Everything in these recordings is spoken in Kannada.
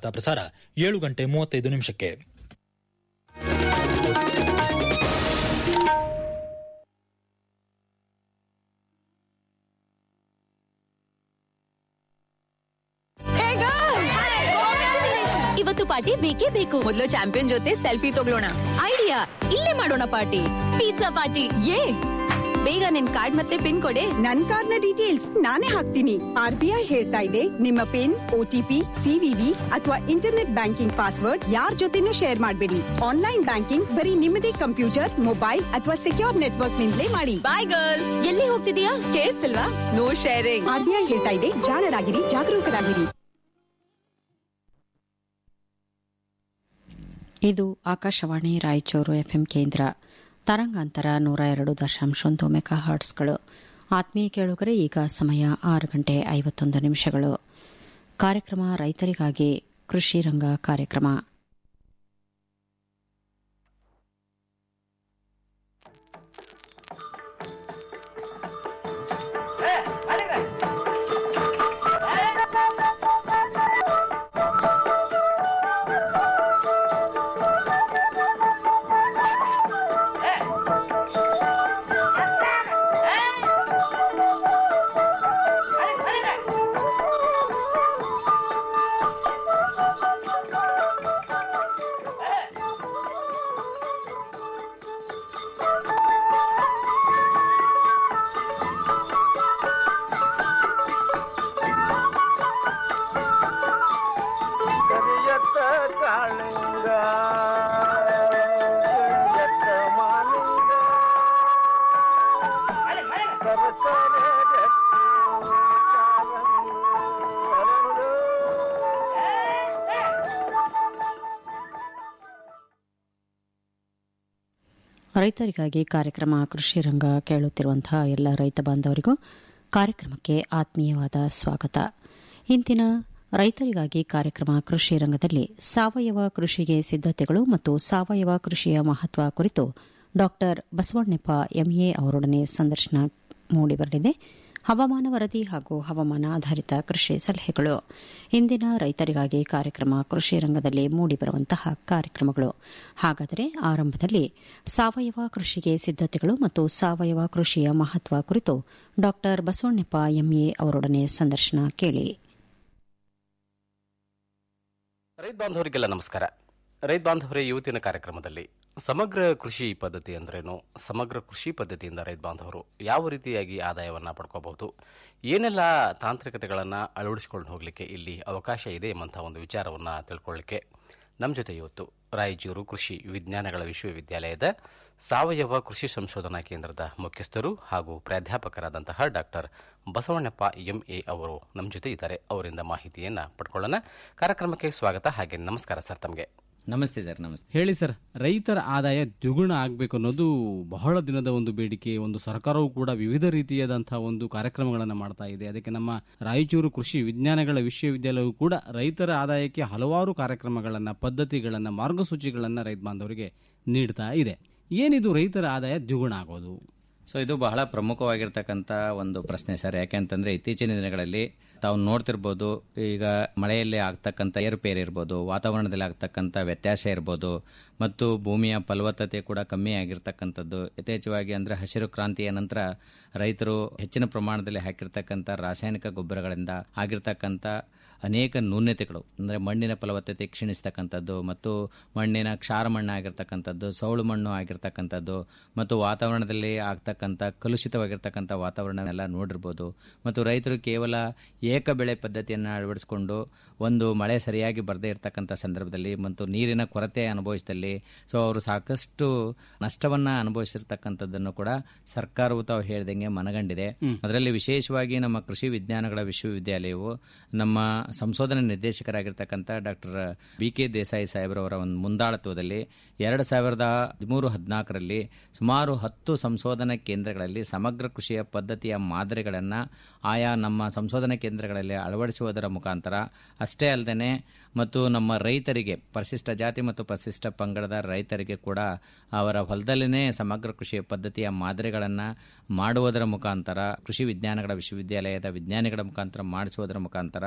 ವಾರ್ತಾ ಪ್ರಸಾರ ಏಳು ಗಂಟೆ ಮೂವತ್ತೈದು ನಿಮಿಷಕ್ಕೆ ಇವತ್ತು ಪಾರ್ಟಿ ಬೇಕೇ ಬೇಕು ಮೊದಲು ಚಾಂಪಿಯನ್ ಜೊತೆ ಸೆಲ್ಫಿ ತಗೊಳ್ಳೋಣ ಐಡಿಯಾ ಇಲ್ಲೇ ಮಾಡೋಣ ಪಾರ್ಟಿ ಪಿಜ್ಜಾ ಪಾರ್ಟಿ ಏ ಬೇಗ ನಿನ್ ಕಾರ್ಡ್ ಮತ್ತೆ ಪಿನ್ ಕೊಡೆ ನನ್ ಕಾರ್ಡ್ನ ಡೀಟೇಲ್ಸ್ ನಾನೇ ಹಾಕ್ತೀನಿ ಆರ್ ಬಿ ಐ ಹೇಳ್ತಾ ಇದೆ ನಿಮ್ಮ ಪಿನ್ ಒಟಿಪಿ ಸಿವಿವಿ ಅಥವಾ ಇಂಟರ್ನೆಟ್ ಬ್ಯಾಂಕಿಂಗ್ ಪಾಸ್ವರ್ಡ್ ಯಾರ್ ಜೊತೆನೂ ಶೇರ್ ಮಾಡಬೇಡಿ ಆನ್ಲೈನ್ ಬ್ಯಾಂಕಿಂಗ್ ಬರೀ ನಿಮ್ಮದೇ ಕಂಪ್ಯೂಟರ್ ಮೊಬೈಲ್ ಅಥವಾ ಸೆಕ್ಯೂರ್ ನೆಟ್ವರ್ಕ್ ನಿಂದಲೇ ಮಾಡಿ ಬಾಯ್ ಗರ್ಲ್ಸ್ ಎಲ್ಲಿ ಹೋಗ್ತಿದೀಯಾ ಕೇಳಿಸ್ತಿಲ್ವಾ no sharing R B I ಹೇಳ್ತಾ ಇದೆ ಜಾಣರಾಗಿರಿ ಜಾಗರೂಕರಾಗಿರಿ ಇದು ಆಕಾಶವಾಣಿ ರಾಯಚೂರು ಎಫ್ಎಂ ಕೇಂದ್ರ ತರಂಗಾಂತರ ನೂರ ಎರಡು ದಶಾಂಶ ಒಂದು ಮೆಗಾ ಹರ್ಟ್ಸ್ಗಳು ಆತ್ಮೀಯ ಕೇಳುಗರೆ ಈಗ ಸಮಯ ಆರು ಗಂಟೆ ಐವತ್ತೊಂದು ನಿಮಿಷಗಳು ಕಾರ್ಯಕ್ರಮ ರೈತರಿಗಾಗಿ ಕೃಷಿ ರಂಗ ಕಾರ್ಯಕ್ರಮ ಕರಿಯತ್ತ ಕಾಳಿಂಗ ಕರಿಯತ್ತ ಮಾಲಿಂಗ ಸರಸರ ಗಟ್ಟಿ ಕಾರಂಗಿ ಹರಳು. ರೈತರಿಗಾಗಿ ಕಾರ್ಯಕ್ರಮ ಕೃಷಿ ರಂಗ ಕೇಳುತ್ತಿರುವಂತಹ ಎಲ್ಲ ರೈತ ಬಾಂಧವರಿಗೂ ಕಾರ್ಯಕ್ರಮಕ್ಕೆ ಆತ್ಮೀಯವಾದ ಸ್ವಾಗತ ಇಂದಿನ ರೈತರಿಗಾಗಿ ಕಾರ್ಯಕ್ರಮ ಕೃಷಿ ರಂಗದಲ್ಲಿ ಸಾವಯವ ಕೃಷಿಗೆ ಸಿದ್ದತೆಗಳು ಮತ್ತು ಸಾವಯವ ಕೃಷಿಯ ಮಹತ್ವ ಕುರಿತು ಡಾ ಬಸವಣ್ಣಪ್ಪ ಎಂಎ ಅವರೊಡನೆ ಸಂದರ್ಶನ ಮೂಡಿಬರಲಿದೆ ಹವಾಮಾನ ವರದಿ ಹಾಗೂ ಹವಾಮಾನ ಆಧಾರಿತ ಕೃಷಿ ಸಲಹೆಗಳು ಇಂದಿನ ರೈತರಿಗಾಗಿ ಕಾರ್ಯಕ್ರಮ ಕೃಷಿ ರಂಗದಲ್ಲಿ ಮೂಡಿಬರುವಂತಹ ಕಾರ್ಯಕ್ರಮಗಳು ಹಾಗಾದರೆ ಆರಂಭದಲ್ಲಿ ಸಾವಯವ ಕೃಷಿಗೆ ಸಿದ್ದತೆಗಳು ಮತ್ತು ಸಾವಯವ ಕೃಷಿಯ ಮಹತ್ವ ಕುರಿತು ಡಾ ಬಸವಣ್ಣಪ್ಪ ಎಂಎ ಅವರೊಡನೆ ಸಂದರ್ಶನ ಕೇಳಿ ರೈತ ಬಾಂಧವರಿಗೆಲ್ಲ ನಮಸ್ಕಾರ ರೈತ ಬಾಂಧವರೇ ಇವತ್ತಿನ ಕಾರ್ಯಕ್ರಮದಲ್ಲಿ ಸಮಗ್ರ ಕೃಷಿ ಪದ್ಧತಿ ಅಂದ್ರೇನು ಸಮಗ್ರ ಕೃಷಿ ಪದ್ಧತಿಯಿಂದ ರೈತ ಬಾಂಧವರು ಯಾವ ರೀತಿಯಾಗಿ ಆದಾಯವನ್ನು ಪಡ್ಕೋಬಹುದು ಏನೆಲ್ಲ ತಾಂತ್ರಿಕತೆಗಳನ್ನು ಅಳವಡಿಸಿಕೊಂಡು ಹೋಗಲಿಕ್ಕೆ ಇಲ್ಲಿ ಅವಕಾಶ ಇದೆ ಎಂಬಂತಹ ಒಂದು ವಿಚಾರವನ್ನು ತಿಳ್ಕೊಳ್ಳಿಕ್ಕೆ ನಮ್ಮ ಜೊತೆ ಇವತ್ತು ರಾಯಚೂರು ಕೃಷಿ ವಿಜ್ಞಾನಗಳ ವಿಶ್ವವಿದ್ಯಾಲಯದ ಸಾವಯವ ಕೃಷಿ ಸಂಶೋಧನಾ ಕೇಂದ್ರದ ಮುಖ್ಯಸ್ಥರು ಹಾಗೂ ಪ್ರಾಧ್ಯಾಪಕರಾದಂತಹ ಡಾಕ್ಟರ್ ಬಸವಣ್ಣಪ್ಪ ಎಂಎ ಅವರು ನಮ್ಮ ಜೊತೆ ಇದ್ದಾರೆ ಅವರಿಂದ ಮಾಹಿತಿಯನ್ನು ಪಡ್ಕೊಳ್ಳೋಣ ಕಾರ್ಯಕ್ರಮಕ್ಕೆ ಸ್ವಾಗತ ಹಾಗೆ ನಮಸ್ಕಾರ ಸರ್ ತಮಗೆ ನಮಸ್ತೆ ಸರ್ ನಮಸ್ತೆ ಹೇಳಿ ಸರ್ ರೈತರ ಆದಾಯ ದ್ವಿಗುಣ ಆಗಬೇಕು ಅನ್ನೋದು ಬಹಳ ದಿನದ ಒಂದು ಬೇಡಿಕೆ ಒಂದು ಸರ್ಕಾರವು ಕೂಡ ವಿವಿಧ ರೀತಿಯಾದಂತಹ ಒಂದು ಕಾರ್ಯಕ್ರಮಗಳನ್ನು ಮಾಡ್ತಾ ಇದೆ ಅದಕ್ಕೆ ನಮ್ಮ ರಾಯಚೂರು ಕೃಷಿ ವಿಜ್ಞಾನಗಳ ವಿಶ್ವವಿದ್ಯಾಲಯವು ಕೂಡ ರೈತರ ಆದಾಯಕ್ಕೆ ಹಲವಾರು ಕಾರ್ಯಕ್ರಮಗಳನ್ನು ಪದ್ಧತಿಗಳನ್ನು ಮಾರ್ಗಸೂಚಿಗಳನ್ನು ರೈತ ಬಾಂಧವರಿಗೆ ನೀಡ್ತಾ ಇದೆ ಏನಿದು ರೈತರ ಆದಾಯ ದ್ವಿಗುಣ ಆಗೋದು ಸೊ ಇದು ಬಹಳ ಪ್ರಮುಖವಾಗಿರ್ತಕ್ಕಂಥ ಒಂದು ಪ್ರಶ್ನೆ ಸರ್ ಯಾಕೆಂತಂದ್ರೆ ಇತ್ತೀಚಿನ ದಿನಗಳಲ್ಲಿ ತಾವು ನೋಡ್ತಿರ್ಬೋದು ಈಗ ಮಳೆಯಲ್ಲಿ ಆಗ್ತಕ್ಕಂಥ ಏರುಪೇರು ಇರ್ಬೋದು ವಾತಾವರಣದಲ್ಲಿ ಆಗ್ತಕ್ಕಂಥ ವ್ಯತ್ಯಾಸ ಇರ್ಬೋದು ಮತ್ತು ಭೂಮಿಯ ಫಲವತ್ತತೆ ಕೂಡ ಕಮ್ಮಿ ಆಗಿರ್ತಕ್ಕಂಥದ್ದು ಯಥೇಚ್ಛವಾಗಿ ಅಂದರೆ ಹಸಿರು ಕ್ರಾಂತಿಯ ನಂತರ ರೈತರು ಹೆಚ್ಚಿನ ಪ್ರಮಾಣದಲ್ಲಿ ಹಾಕಿರ್ತಕ್ಕಂಥ ರಾಸಾಯನಿಕ ಗೊಬ್ಬರಗಳಿಂದ ಆಗಿರ್ತಕ್ಕಂಥ ಅನೇಕ ನ್ಯೂನ್ಯತೆಗಳು ಅಂದರೆ ಮಣ್ಣಿನ ಫಲವತ್ತತೆ ಕ್ಷೀಣಿಸ್ತಕ್ಕಂಥದ್ದು ಮತ್ತು ಮಣ್ಣಿನ ಕ್ಷಾರ ಮಣ್ಣು ಆಗಿರ್ತಕ್ಕಂಥದ್ದು ಸೌಳು ಮಣ್ಣು ಆಗಿರ್ತಕ್ಕಂಥದ್ದು ಮತ್ತು ವಾತಾವರಣದಲ್ಲಿ ಆಗ್ತಕ್ಕಂಥ ಕಲುಷಿತವಾಗಿರ್ತಕ್ಕಂಥ ವಾತಾವರಣನೆಲ್ಲ ನೋಡಿರ್ಬೋದು ಮತ್ತು ರೈತರು ಕೇವಲ ಏಕ ಬೆಳೆ ಪದ್ಧತಿಯನ್ನು ಅಳವಡಿಸಿಕೊಂಡು ಒಂದು ಮಳೆ ಸರಿಯಾಗಿ ಬರದೇ ಇರತಕ್ಕಂಥ ಸಂದರ್ಭದಲ್ಲಿ ಮತ್ತು ನೀರಿನ ಕೊರತೆ ಅನುಭವಿಸಿದಲ್ಲಿ ಸೊ ಅವರು ಸಾಕಷ್ಟು ನಷ್ಟವನ್ನ ಅನುಭವಿಸಿರ್ತಕ್ಕಂಥದ್ದನ್ನು ಕೂಡ ಸರ್ಕಾರವು ತಾವು ಹೇಳ್ದಂಗೆ ಮನಗಂಡಿದೆ ಅದರಲ್ಲಿ ವಿಶೇಷವಾಗಿ ನಮ್ಮ ಕೃಷಿ ವಿಜ್ಞಾನಗಳ ವಿಶ್ವವಿದ್ಯಾಲಯವು ನಮ್ಮ ಸಂಶೋಧನಾ ನಿರ್ದೇಶಕರಾಗಿರ್ತಕ್ಕಂಥ ಡಾಕ್ಟರ್ ಬಿ ಕೆ ದೇಸಾಯಿ ಸಾಹೇಬ್ರವರ ಒಂದು ಮುಂದಾಳತ್ವದಲ್ಲಿ ಎರಡು ಸಾವಿರದ ಹದಿಮೂರು ಹದಿನಾಲ್ಕರಲ್ಲಿ ಸುಮಾರು ಹತ್ತು ಸಂಶೋಧನಾ ಕೇಂದ್ರಗಳಲ್ಲಿ ಸಮಗ್ರ ಕೃಷಿಯ ಪದ್ಧತಿಯ ಮಾದರಿಗಳನ್ನು ಆಯಾ ನಮ್ಮ ಸಂಶೋಧನಾ ಕೇಂದ್ರಗಳಲ್ಲಿ ಅಳವಡಿಸುವುದರ ಮುಖಾಂತರ ಅಷ್ಟೇ ಅಲ್ಲದೆ ಮತ್ತು ನಮ್ಮ ರೈತರಿಗೆ ಪರಿಶಿಷ್ಟ ಜಾತಿ ಮತ್ತು ಪರಿಶಿಷ್ಟ ಪಂಗಡದ ರೈತರಿಗೆ ಕೂಡ ಅವರ ಹೊಲದಲ್ಲಿನೇ ಸಮಗ್ರ ಕೃಷಿಯ ಪದ್ಧತಿಯ ಮಾದರಿಗಳನ್ನು ಮಾಡುವುದರ ಮುಖಾಂತರ ಕೃಷಿ ವಿಜ್ಞಾನಗಳ ವಿಶ್ವವಿದ್ಯಾಲಯದ ವಿಜ್ಞಾನಿಗಳ ಮುಖಾಂತರ ಮಾಡಿಸುವುದರ ಮುಖಾಂತರ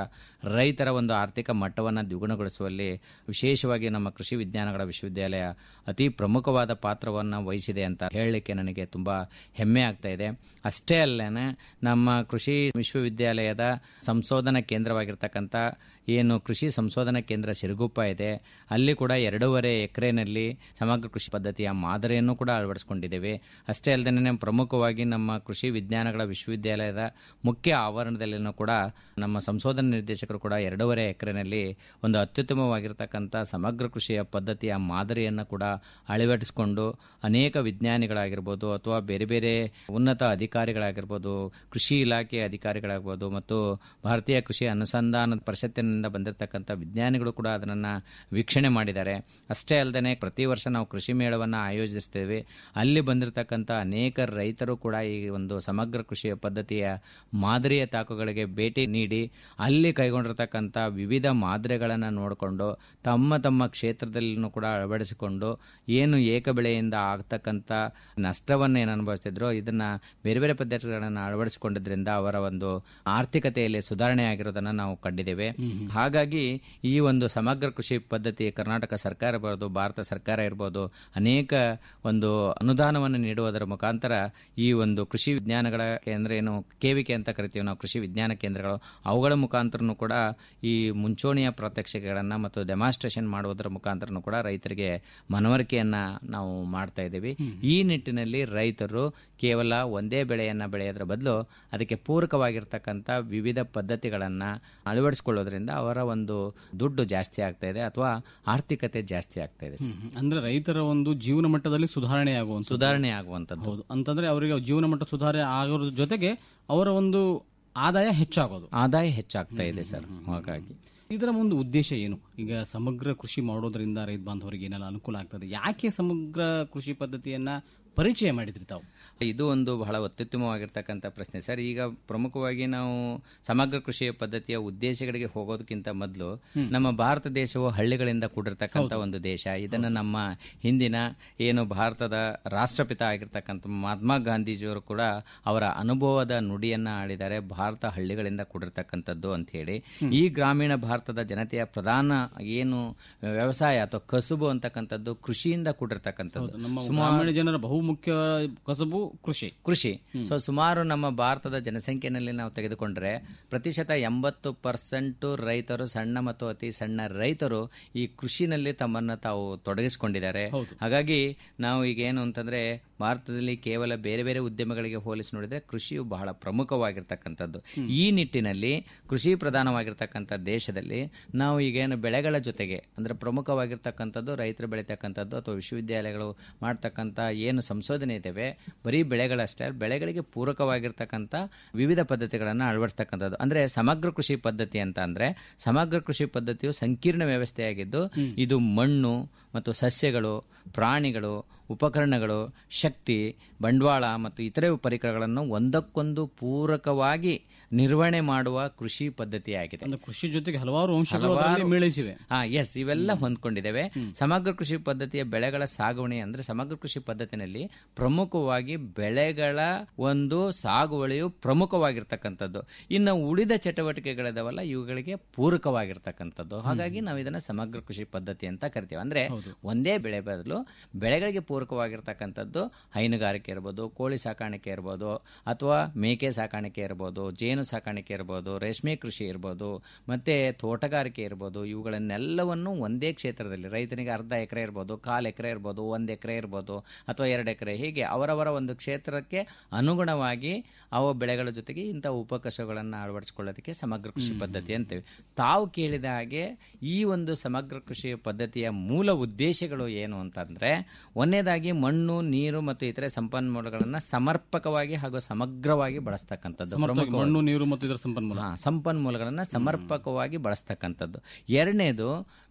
ರೈತರ ಒಂದು ಆರ್ಥಿಕ ಮಟ್ಟವನ್ನು ದ್ವಿಗುಣಗೊಳಿಸುವಲ್ಲಿ ವಿಶೇಷವಾಗಿ ನಮ್ಮ ಕೃಷಿ ವಿಜ್ಞಾನಗಳ ವಿಶ್ವವಿದ್ಯಾಲಯ ಅತಿ ಪ್ರಮುಖವಾದ ಪಾತ್ರವನ್ನು ವಹಿಸಿದೆ ಅಂತ ಹೇಳಲಿಕ್ಕೆ ನನಗೆ ತುಂಬ ಹೆಮ್ಮೆ ಆಗ್ತಾ ಇದೆ ಅಷ್ಟೇ ಅಲ್ಲೇ ನಮ್ಮ ಕೃಷಿ ವಿಶ್ವವಿದ್ಯಾಲಯದ ಸಂಶೋಧನಾ ಕೇಂದ್ರವಾಗಿರ್ತಕ್ಕಂಥ ಏನು ಕೃಷಿ ಸಂಶೋಧನಾ ಕೇಂದ್ರ ಸಿರುಗುಪ್ಪ ಇದೆ ಅಲ್ಲಿ ಕೂಡ ಎರಡೂವರೆ ಎಕರೆನಲ್ಲಿ ಸಮಗ್ರ ಕೃಷಿ ಪದ್ಧತಿಯ ಮಾದರಿಯನ್ನು ಕೂಡ ಅಳವಡಿಸಿಕೊಂಡಿದ್ದೇವೆ ಅಷ್ಟೇ ಅಲ್ಲದೆ ಪ್ರಮುಖವಾಗಿ ನಮ್ಮ ಕೃಷಿ ವಿಜ್ಞಾನಗಳ ವಿಶ್ವವಿದ್ಯಾಲಯದ ಮುಖ್ಯ ಆವರಣದಲ್ಲಿನೂ ಕೂಡ ನಮ್ಮ ಸಂಶೋಧನಾ ನಿರ್ದೇಶಕರು ಕೂಡ ಎರಡೂವರೆ ಎಕರೆನಲ್ಲಿ ಒಂದು ಅತ್ಯುತ್ತಮವಾಗಿರ್ತಕ್ಕಂಥ ಸಮಗ್ರ ಕೃಷಿಯ ಪದ್ಧತಿಯ ಮಾದರಿಯನ್ನು ಕೂಡ ಅಳವಡಿಸಿಕೊಂಡು ಅನೇಕ ವಿಜ್ಞಾನಿಗಳಾಗಿರ್ಬೋದು ಅಥವಾ ಬೇರೆ ಬೇರೆ ಉನ್ನತ ಅಧಿಕಾರಿಗಳಾಗಿರ್ಬೋದು ಕೃಷಿ ಇಲಾಖೆ ಅಧಿಕಾರಿಗಳಾಗಿರ್ಬೋದು ಮತ್ತು ಭಾರತೀಯ ಕೃಷಿ ಅನುಸಂಧಾನ ಪರಿಷತ್ತಿನಿಂದ ಬಂದಿರತಕ್ಕಂಥ ವಿಜ್ಞಾನಿಗಳು ಕೂಡ ಅದನ್ನು ವೀಕ್ಷಣೆ ಮಾಡಿದ್ದಾರೆ ಅಷ್ಟೇ ಅಲ್ಲದೆ ಪ್ರತಿ ವರ್ಷ ನಾವು ಕೃಷಿ ಮೇಳವನ್ನು ಆಯೋಜಿಸ್ತೇವೆ ಅಲ್ಲಿ ಬಂದಿರತಕ್ಕಂಥ ಅನೇಕ ರೈತರು ಕೂಡ ಈ ಒಂದು ಸಮಗ್ರ ಕೃಷಿಯ ಪದ್ಧತಿಯ ಮಾದರಿಯ ತಾಕುಗಳಿಗೆ ಭೇಟಿ ನೀಡಿ ಅಲ್ಲಿ ಕೈಗೊಂಡಿರ್ತಕ್ಕಂಥ ವಿವಿಧ ಮಾದರಿಗಳನ್ನು ನೋಡಿಕೊಂಡು ತಮ್ಮ ತಮ್ಮ ಕ್ಷೇತ್ರದಲ್ಲಿನೂ ಕೂಡ ಅಳವಡಿಸಿಕೊಂಡು ಏನು ಏಕ ಬೆಳೆಯಿಂದ ಆಗ್ತಕ್ಕಂಥ ನಷ್ಟವನ್ನು ಏನು ಅನುಭವಿಸ್ತಿದ್ರೋ ಇದನ್ನ ಬೇರೆ ಬೇರೆ ಪದ್ಧತಿಗಳನ್ನು ಅಳವಡಿಸಿಕೊಂಡಿದ್ರಿಂದ ಅವರ ಒಂದು ಆರ್ಥಿಕತೆಯಲ್ಲಿ ಸುಧಾರಣೆ ಆಗಿರೋದನ್ನು ನಾವು ಕಂಡಿದ್ದೇವೆ ಹಾಗಾಗಿ ಈ ಒಂದು ಸಮಗ್ರ ಕೃಷಿ ಪದ್ಧತಿ ಕರ್ನಾಟಕ ಸರ್ಕಾರ ಇರ್ಬೋದು ಭಾರತ ಸರ್ಕಾರ ಇರ್ಬೋದು ಅನೇಕ ಒಂದು ಅನುದಾನವನ್ನು ನೀಡುವುದರ ಮುಖಾಂತರ ಈ ಒಂದು ಕೃಷಿ ವಿಜ್ಞಾನಗಳ ಕೇಂದ್ರ ಏನು ಕೆವಿಕೆ ಅಂತ ಕರಿತೀವಿ ನಾವು ಕೃಷಿ ವಿಜ್ಞಾನ ಕೇಂದ್ರಗಳು ಅವುಗಳ ಮುಖಾಂತರನೂ ಕೂಡ ಈ ಮುಂಚೂಣಿಯ ಪ್ರಾತ್ಯಕ್ಷಿಕೆಗಳನ್ನು ಮತ್ತು ಡೆಮಾನ್ಸ್ಟ್ರೇಷನ್ ಮಾಡುವುದರ ಮುಖಾಂತರನೂ ಕೂಡ ರೈತರಿಗೆ ಮನವರಿಕೆಯನ್ನ ನಾವು ಮಾಡ್ತಾ ಇದ್ದೀವಿ ಈ ನಿಟ್ಟಿನಲ್ಲಿ ರೈತರು ಕೇವಲ ಒಂದೇ ಬೆಳೆಯನ್ನ ಬೆಳೆಯೋದ್ರ ಬದಲು ಅದಕ್ಕೆ ಪೂರಕವಾಗಿರ್ತಕ್ಕಂಥ ವಿವಿಧ ಪದ್ಧತಿಗಳನ್ನು ಅಳವಡಿಸಿಕೊಳ್ಳೋದ್ರಿಂದ ಅವರ ಒಂದು ದುಡ್ಡು ಜಾಸ್ತಿ ಆಗ್ತಾ ಇದೆ ಅಥವಾ ಆರ್ಥಿಕತೆ ಜಾಸ್ತಿ ಆಗ್ತಾ ಇದೆ ಸರ್. ಅಂದ್ರೆ ರೈತರ ಒಂದು ಜೀವನ ಮಟ್ಟದಲ್ಲಿ ಸುಧಾರಣೆ ಆಗುವಂತ ಸುಧಾರಣೆ ಆಗುವಂಥದ್ದು ಹೌದು ಅಂತಂದ್ರೆ ಅವರಿಗೆ ಜೀವನ ಮಟ್ಟ ಸುಧಾರಣೆ ಆಗೋದ್ರ ಜೊತೆಗೆ ಅವರ ಒಂದು ಆದಾಯ ಹೆಚ್ಚಾಗೋದು ಆದಾಯ ಹೆಚ್ಚಾಗ್ತಾ ಇದೆ ಸರ್ ಹಾಗಾಗಿ ಇದರ ಒಂದು ಉದ್ದೇಶ ಏನು ಈಗ ಸಮಗ್ರ ಕೃಷಿ ಮಾಡೋದ್ರಿಂದ ರೈತ ಬಾಂಧವರಿಗೆ ಏನೆಲ್ಲ ಅನುಕೂಲ ಆಗ್ತದೆ ಯಾಕೆ ಸಮಗ್ರ ಕೃಷಿ ಪದ್ಧತಿಯನ್ನ ಪರಿಚಯ ಮಾಡಿದ್ರಿ ತಾವು ಇದು ಒಂದು ಬಹಳ ಅತ್ಯುತ್ತಮವಾಗಿರ್ತಕ್ಕಂಥ ಪ್ರಶ್ನೆ ಸರ್ ಈಗ ಪ್ರಮುಖವಾಗಿ ನಾವು ಸಮಗ್ರ ಕೃಷಿಯ ಪದ್ಧತಿಯ ಉದ್ದೇಶಗಳಿಗೆ ಹೋಗೋದಕ್ಕಿಂತ ಮೊದಲು ನಮ್ಮ ಭಾರತ ದೇಶವು ಹಳ್ಳಿಗಳಿಂದ ಕೂಡಿರ್ತಕ್ಕಂಥ ಒಂದು ದೇಶ ಇದನ್ನು ನಮ್ಮ ಹಿಂದಿನ ಏನು ಭಾರತದ ರಾಷ್ಟ್ರಪಿತ ಆಗಿರ್ತಕ್ಕಂಥ ಮಹಾತ್ಮ ಗಾಂಧೀಜಿಯವರು ಕೂಡ ಅವರ ಅನುಭವದ ನುಡಿಯನ್ನ ಆಡಿದ್ದಾರೆ ಭಾರತ ಹಳ್ಳಿಗಳಿಂದ ಕೂಡಿರ್ತಕ್ಕಂಥದ್ದು ಅಂತ ಹೇಳಿ ಈ ಗ್ರಾಮೀಣ ಭಾರತದ ಜನತೆಯ ಪ್ರಧಾನ ಏನು ವ್ಯವಸಾಯ ಅಥವಾ ಕಸುಬು ಅಂತಕ್ಕಂಥದ್ದು ಕೃಷಿಯಿಂದ ಕೂಡಿರ್ತಕ್ಕಂಥದ್ದು ನಮ್ಮ ಗ್ರಾಮೀಣ ಜನರ ಬಹುಮುಖ್ಯ ಕಸಬು ಕೃಷಿ ಕೃಷಿ ಸೊ ಸುಮಾರು ನಮ್ಮ ಭಾರತದ ಜನಸಂಖ್ಯೆಯಲ್ಲಿ ನಾವು ತೆಗೆದುಕೊಂಡ್ರೆ ಪ್ರತಿಶತ ಎಂಬತ್ತು ಪರ್ಸೆಂಟ್ ರೈತರು ಸಣ್ಣ ಮತ್ತು ಅತಿ ಸಣ್ಣ ರೈತರು ಈ ಕೃಷಿನಲ್ಲಿ ತಮ್ಮನ್ನ ತಾವು ತೊಡಗಿಸಿಕೊಂಡಿದ್ದಾರೆ ಹಾಗಾಗಿ ನಾವು ಈಗ ಏನು ಅಂತಂದ್ರೆ ಭಾರತದಲ್ಲಿ ಕೇವಲ ಬೇರೆ ಬೇರೆ ಉದ್ಯಮಗಳಿಗೆ ಹೋಲಿಸಿ ನೋಡಿದ್ರೆ ಕೃಷಿಯು ಬಹಳ ಪ್ರಮುಖವಾಗಿರ್ತಕ್ಕಂಥದ್ದು ಈ ನಿಟ್ಟಿನಲ್ಲಿ ಕೃಷಿ ಪ್ರಧಾನವಾಗಿರ್ತಕ್ಕಂಥ ದೇಶದಲ್ಲಿ ನಾವು ಈಗೇನು ಬೆಳೆಗಳ ಜೊತೆಗೆ ಅಂದ್ರೆ ಪ್ರಮುಖವಾಗಿರ್ತಕ್ಕಂಥದ್ದು ರೈತರು ಬೆಳೀತಕ್ಕಂಥದ್ದು ಅಥವಾ ವಿಶ್ವವಿದ್ಯಾಲಯಗಳು ಮಾಡ್ತಕ್ಕಂಥ ಏನು ಸಂಶೋಧನೆ ಇದ್ದಾವೆ ಬರೀ ಬೆಳೆಗಳಷ್ಟೇ ಅಲ್ಲ, ಬೆಳೆಗಳಿಗೆ ಪೂರಕವಾಗಿರ್ತಕ್ಕಂಥ ವಿವಿಧ ಪದ್ಧತಿಗಳನ್ನು ಅಳವಡಿಸ್ತಕ್ಕಂಥದ್ದು ಅಂದ್ರೆ ಸಮಗ್ರ ಕೃಷಿ ಪದ್ಧತಿ ಅಂತ ಅಂದ್ರೆ ಸಮಗ್ರ ಕೃಷಿ ಪದ್ಧತಿಯು ಸಂಕೀರ್ಣ ವ್ಯವಸ್ಥೆಯಾಗಿದ್ದು ಇದು ಮಣ್ಣು ಮತ್ತು ಸಸ್ಯಗಳು ಪ್ರಾಣಿಗಳು ಉಪಕರಣಗಳು ಶಕ್ತಿ ಬಂಡವಾಳ ಮತ್ತು ಇತರೆ ಪರಿಕರಗಳನ್ನು ಒಂದಕ್ಕೊಂದು ಪೂರಕವಾಗಿ ನಿರ್ವಹಣೆ ಮಾಡುವ ಕೃಷಿ ಪದ್ಧತಿಯಾಗಿದೆ ಅಂದ್ರೆ ಕೃಷಿ ಜೊತೆಗೆ ಹಲವಾರು ಅಂಶಗಳು ಅದರಲ್ಲಿ ಮೇಳೈಸಿವೆ ಹಾ ಎಸ್ ಇವೆಲ್ಲ ಹೊಂದ್ಕೊಂಡಿದ್ದೇವೆ ಸಮಗ್ರ ಕೃಷಿ ಪದ್ಧತಿಯ ಬೆಳೆಗಳ ಸಾಗುವಳಿ ಅಂದ್ರೆ ಸಮಗ್ರ ಕೃಷಿ ಪದ್ಧತಿನಲ್ಲಿ ಪ್ರಮುಖವಾಗಿ ಬೆಳೆಗಳ ಒಂದು ಸಾಗುವಳಿಯು ಪ್ರಮುಖವಾಗಿರ್ತಕ್ಕಂಥದ್ದು ಇನ್ನು ಉಳಿದ ಚಟುವಟಿಕೆಗಳಿದಾವಲ್ಲ ಇವುಗಳಿಗೆ ಪೂರಕವಾಗಿರ್ತಕ್ಕಂಥದ್ದು ಹಾಗಾಗಿ ನಾವು ಇದನ್ನ ಸಮಗ್ರ ಕೃಷಿ ಪದ್ಧತಿ ಅಂತ ಕರಿತೀವಿ ಅಂದ್ರೆ ಒಂದೇ ಬೆಳೆ ಬದಲು ಬೆಳೆಗಳಿಗೆ ಪೂರಕವಾಗಿರ್ತಕ್ಕಂಥದ್ದು ಹೈನುಗಾರಿಕೆ ಇರ್ಬೋದು ಕೋಳಿ ಸಾಕಾಣಿಕೆ ಇರ್ಬೋದು ಅಥವಾ ಮೇಕೆ ಸಾಕಾಣಿಕೆ ಇರ್ಬೋದು ಜೇನು ಸಾಕಾಣಿಕೆ ಇರ್ಬೋದು ರೇಷ್ಮೆ ಕೃಷಿ ಇರ್ಬೋದು ಮತ್ತೆ ತೋಟಗಾರಿಕೆ ಇರ್ಬೋದು ಇವುಗಳನ್ನೆಲ್ಲವನ್ನು ಒಂದೇ ಕ್ಷೇತ್ರದಲ್ಲಿ ರೈತನಿಗೆ ಅರ್ಧ ಎಕರೆ ಇರ್ಬೋದು ಕಾಲು ಎಕರೆ ಇರ್ಬೋದು ಒಂದು ಎಕರೆ ಇರ್ಬೋದು ಅಥವಾ ಎರಡು ಎಕರೆ ಹೀಗೆ ಅವರವರ ಒಂದು ಕ್ಷೇತ್ರಕ್ಕೆ ಅನುಗುಣವಾಗಿ ಅವ ಬೆಳೆಗಳ ಜೊತೆಗೆ ಇಂಥ ಉಪಕಸಗಳನ್ನು ಅಳವಡಿಸಿಕೊಳ್ಳೋದಕ್ಕೆ ಸಮಗ್ರ ಕೃಷಿ ಪದ್ಧತಿ ಅಂತೀವಿ ತಾವು ಕೇಳಿದ ಹಾಗೆ ಈ ಒಂದು ಸಮಗ್ರ ಕೃಷಿ ಪದ್ಧತಿಯ ಮೂಲ ಉದ್ದೇಶಗಳು ಏನು ಅಂತಂದ್ರೆ ಒಂದನೇದಾಗಿ ಮಣ್ಣು ನೀರು ಮತ್ತು ಇತರೆ ಸಂಪನ್ಮೂಲಗಳನ್ನು ಸಮರ್ಪಕವಾಗಿ ಹಾಗೂ ಸಮಗ್ರವಾಗಿ ಬಳಸ್ತಕ್ಕಂಥದ್ದು ಸಮರ್ಥವಾಗಿ ಪ್ರಮುಖವಾಗಿ. ಮಣ್ಣು ನೀರು ಮತ್ತು ಇದರ ಸಂಪನ್ಮೂಲ ಹಾ, ಸಂಪನ್ಮೂಲಗಳನ್ನು ಸಮರ್ಪಕವಾಗಿ ಬಳಸ್ತಕ್ಕಂಥದ್ದು ಎರಡನೇದು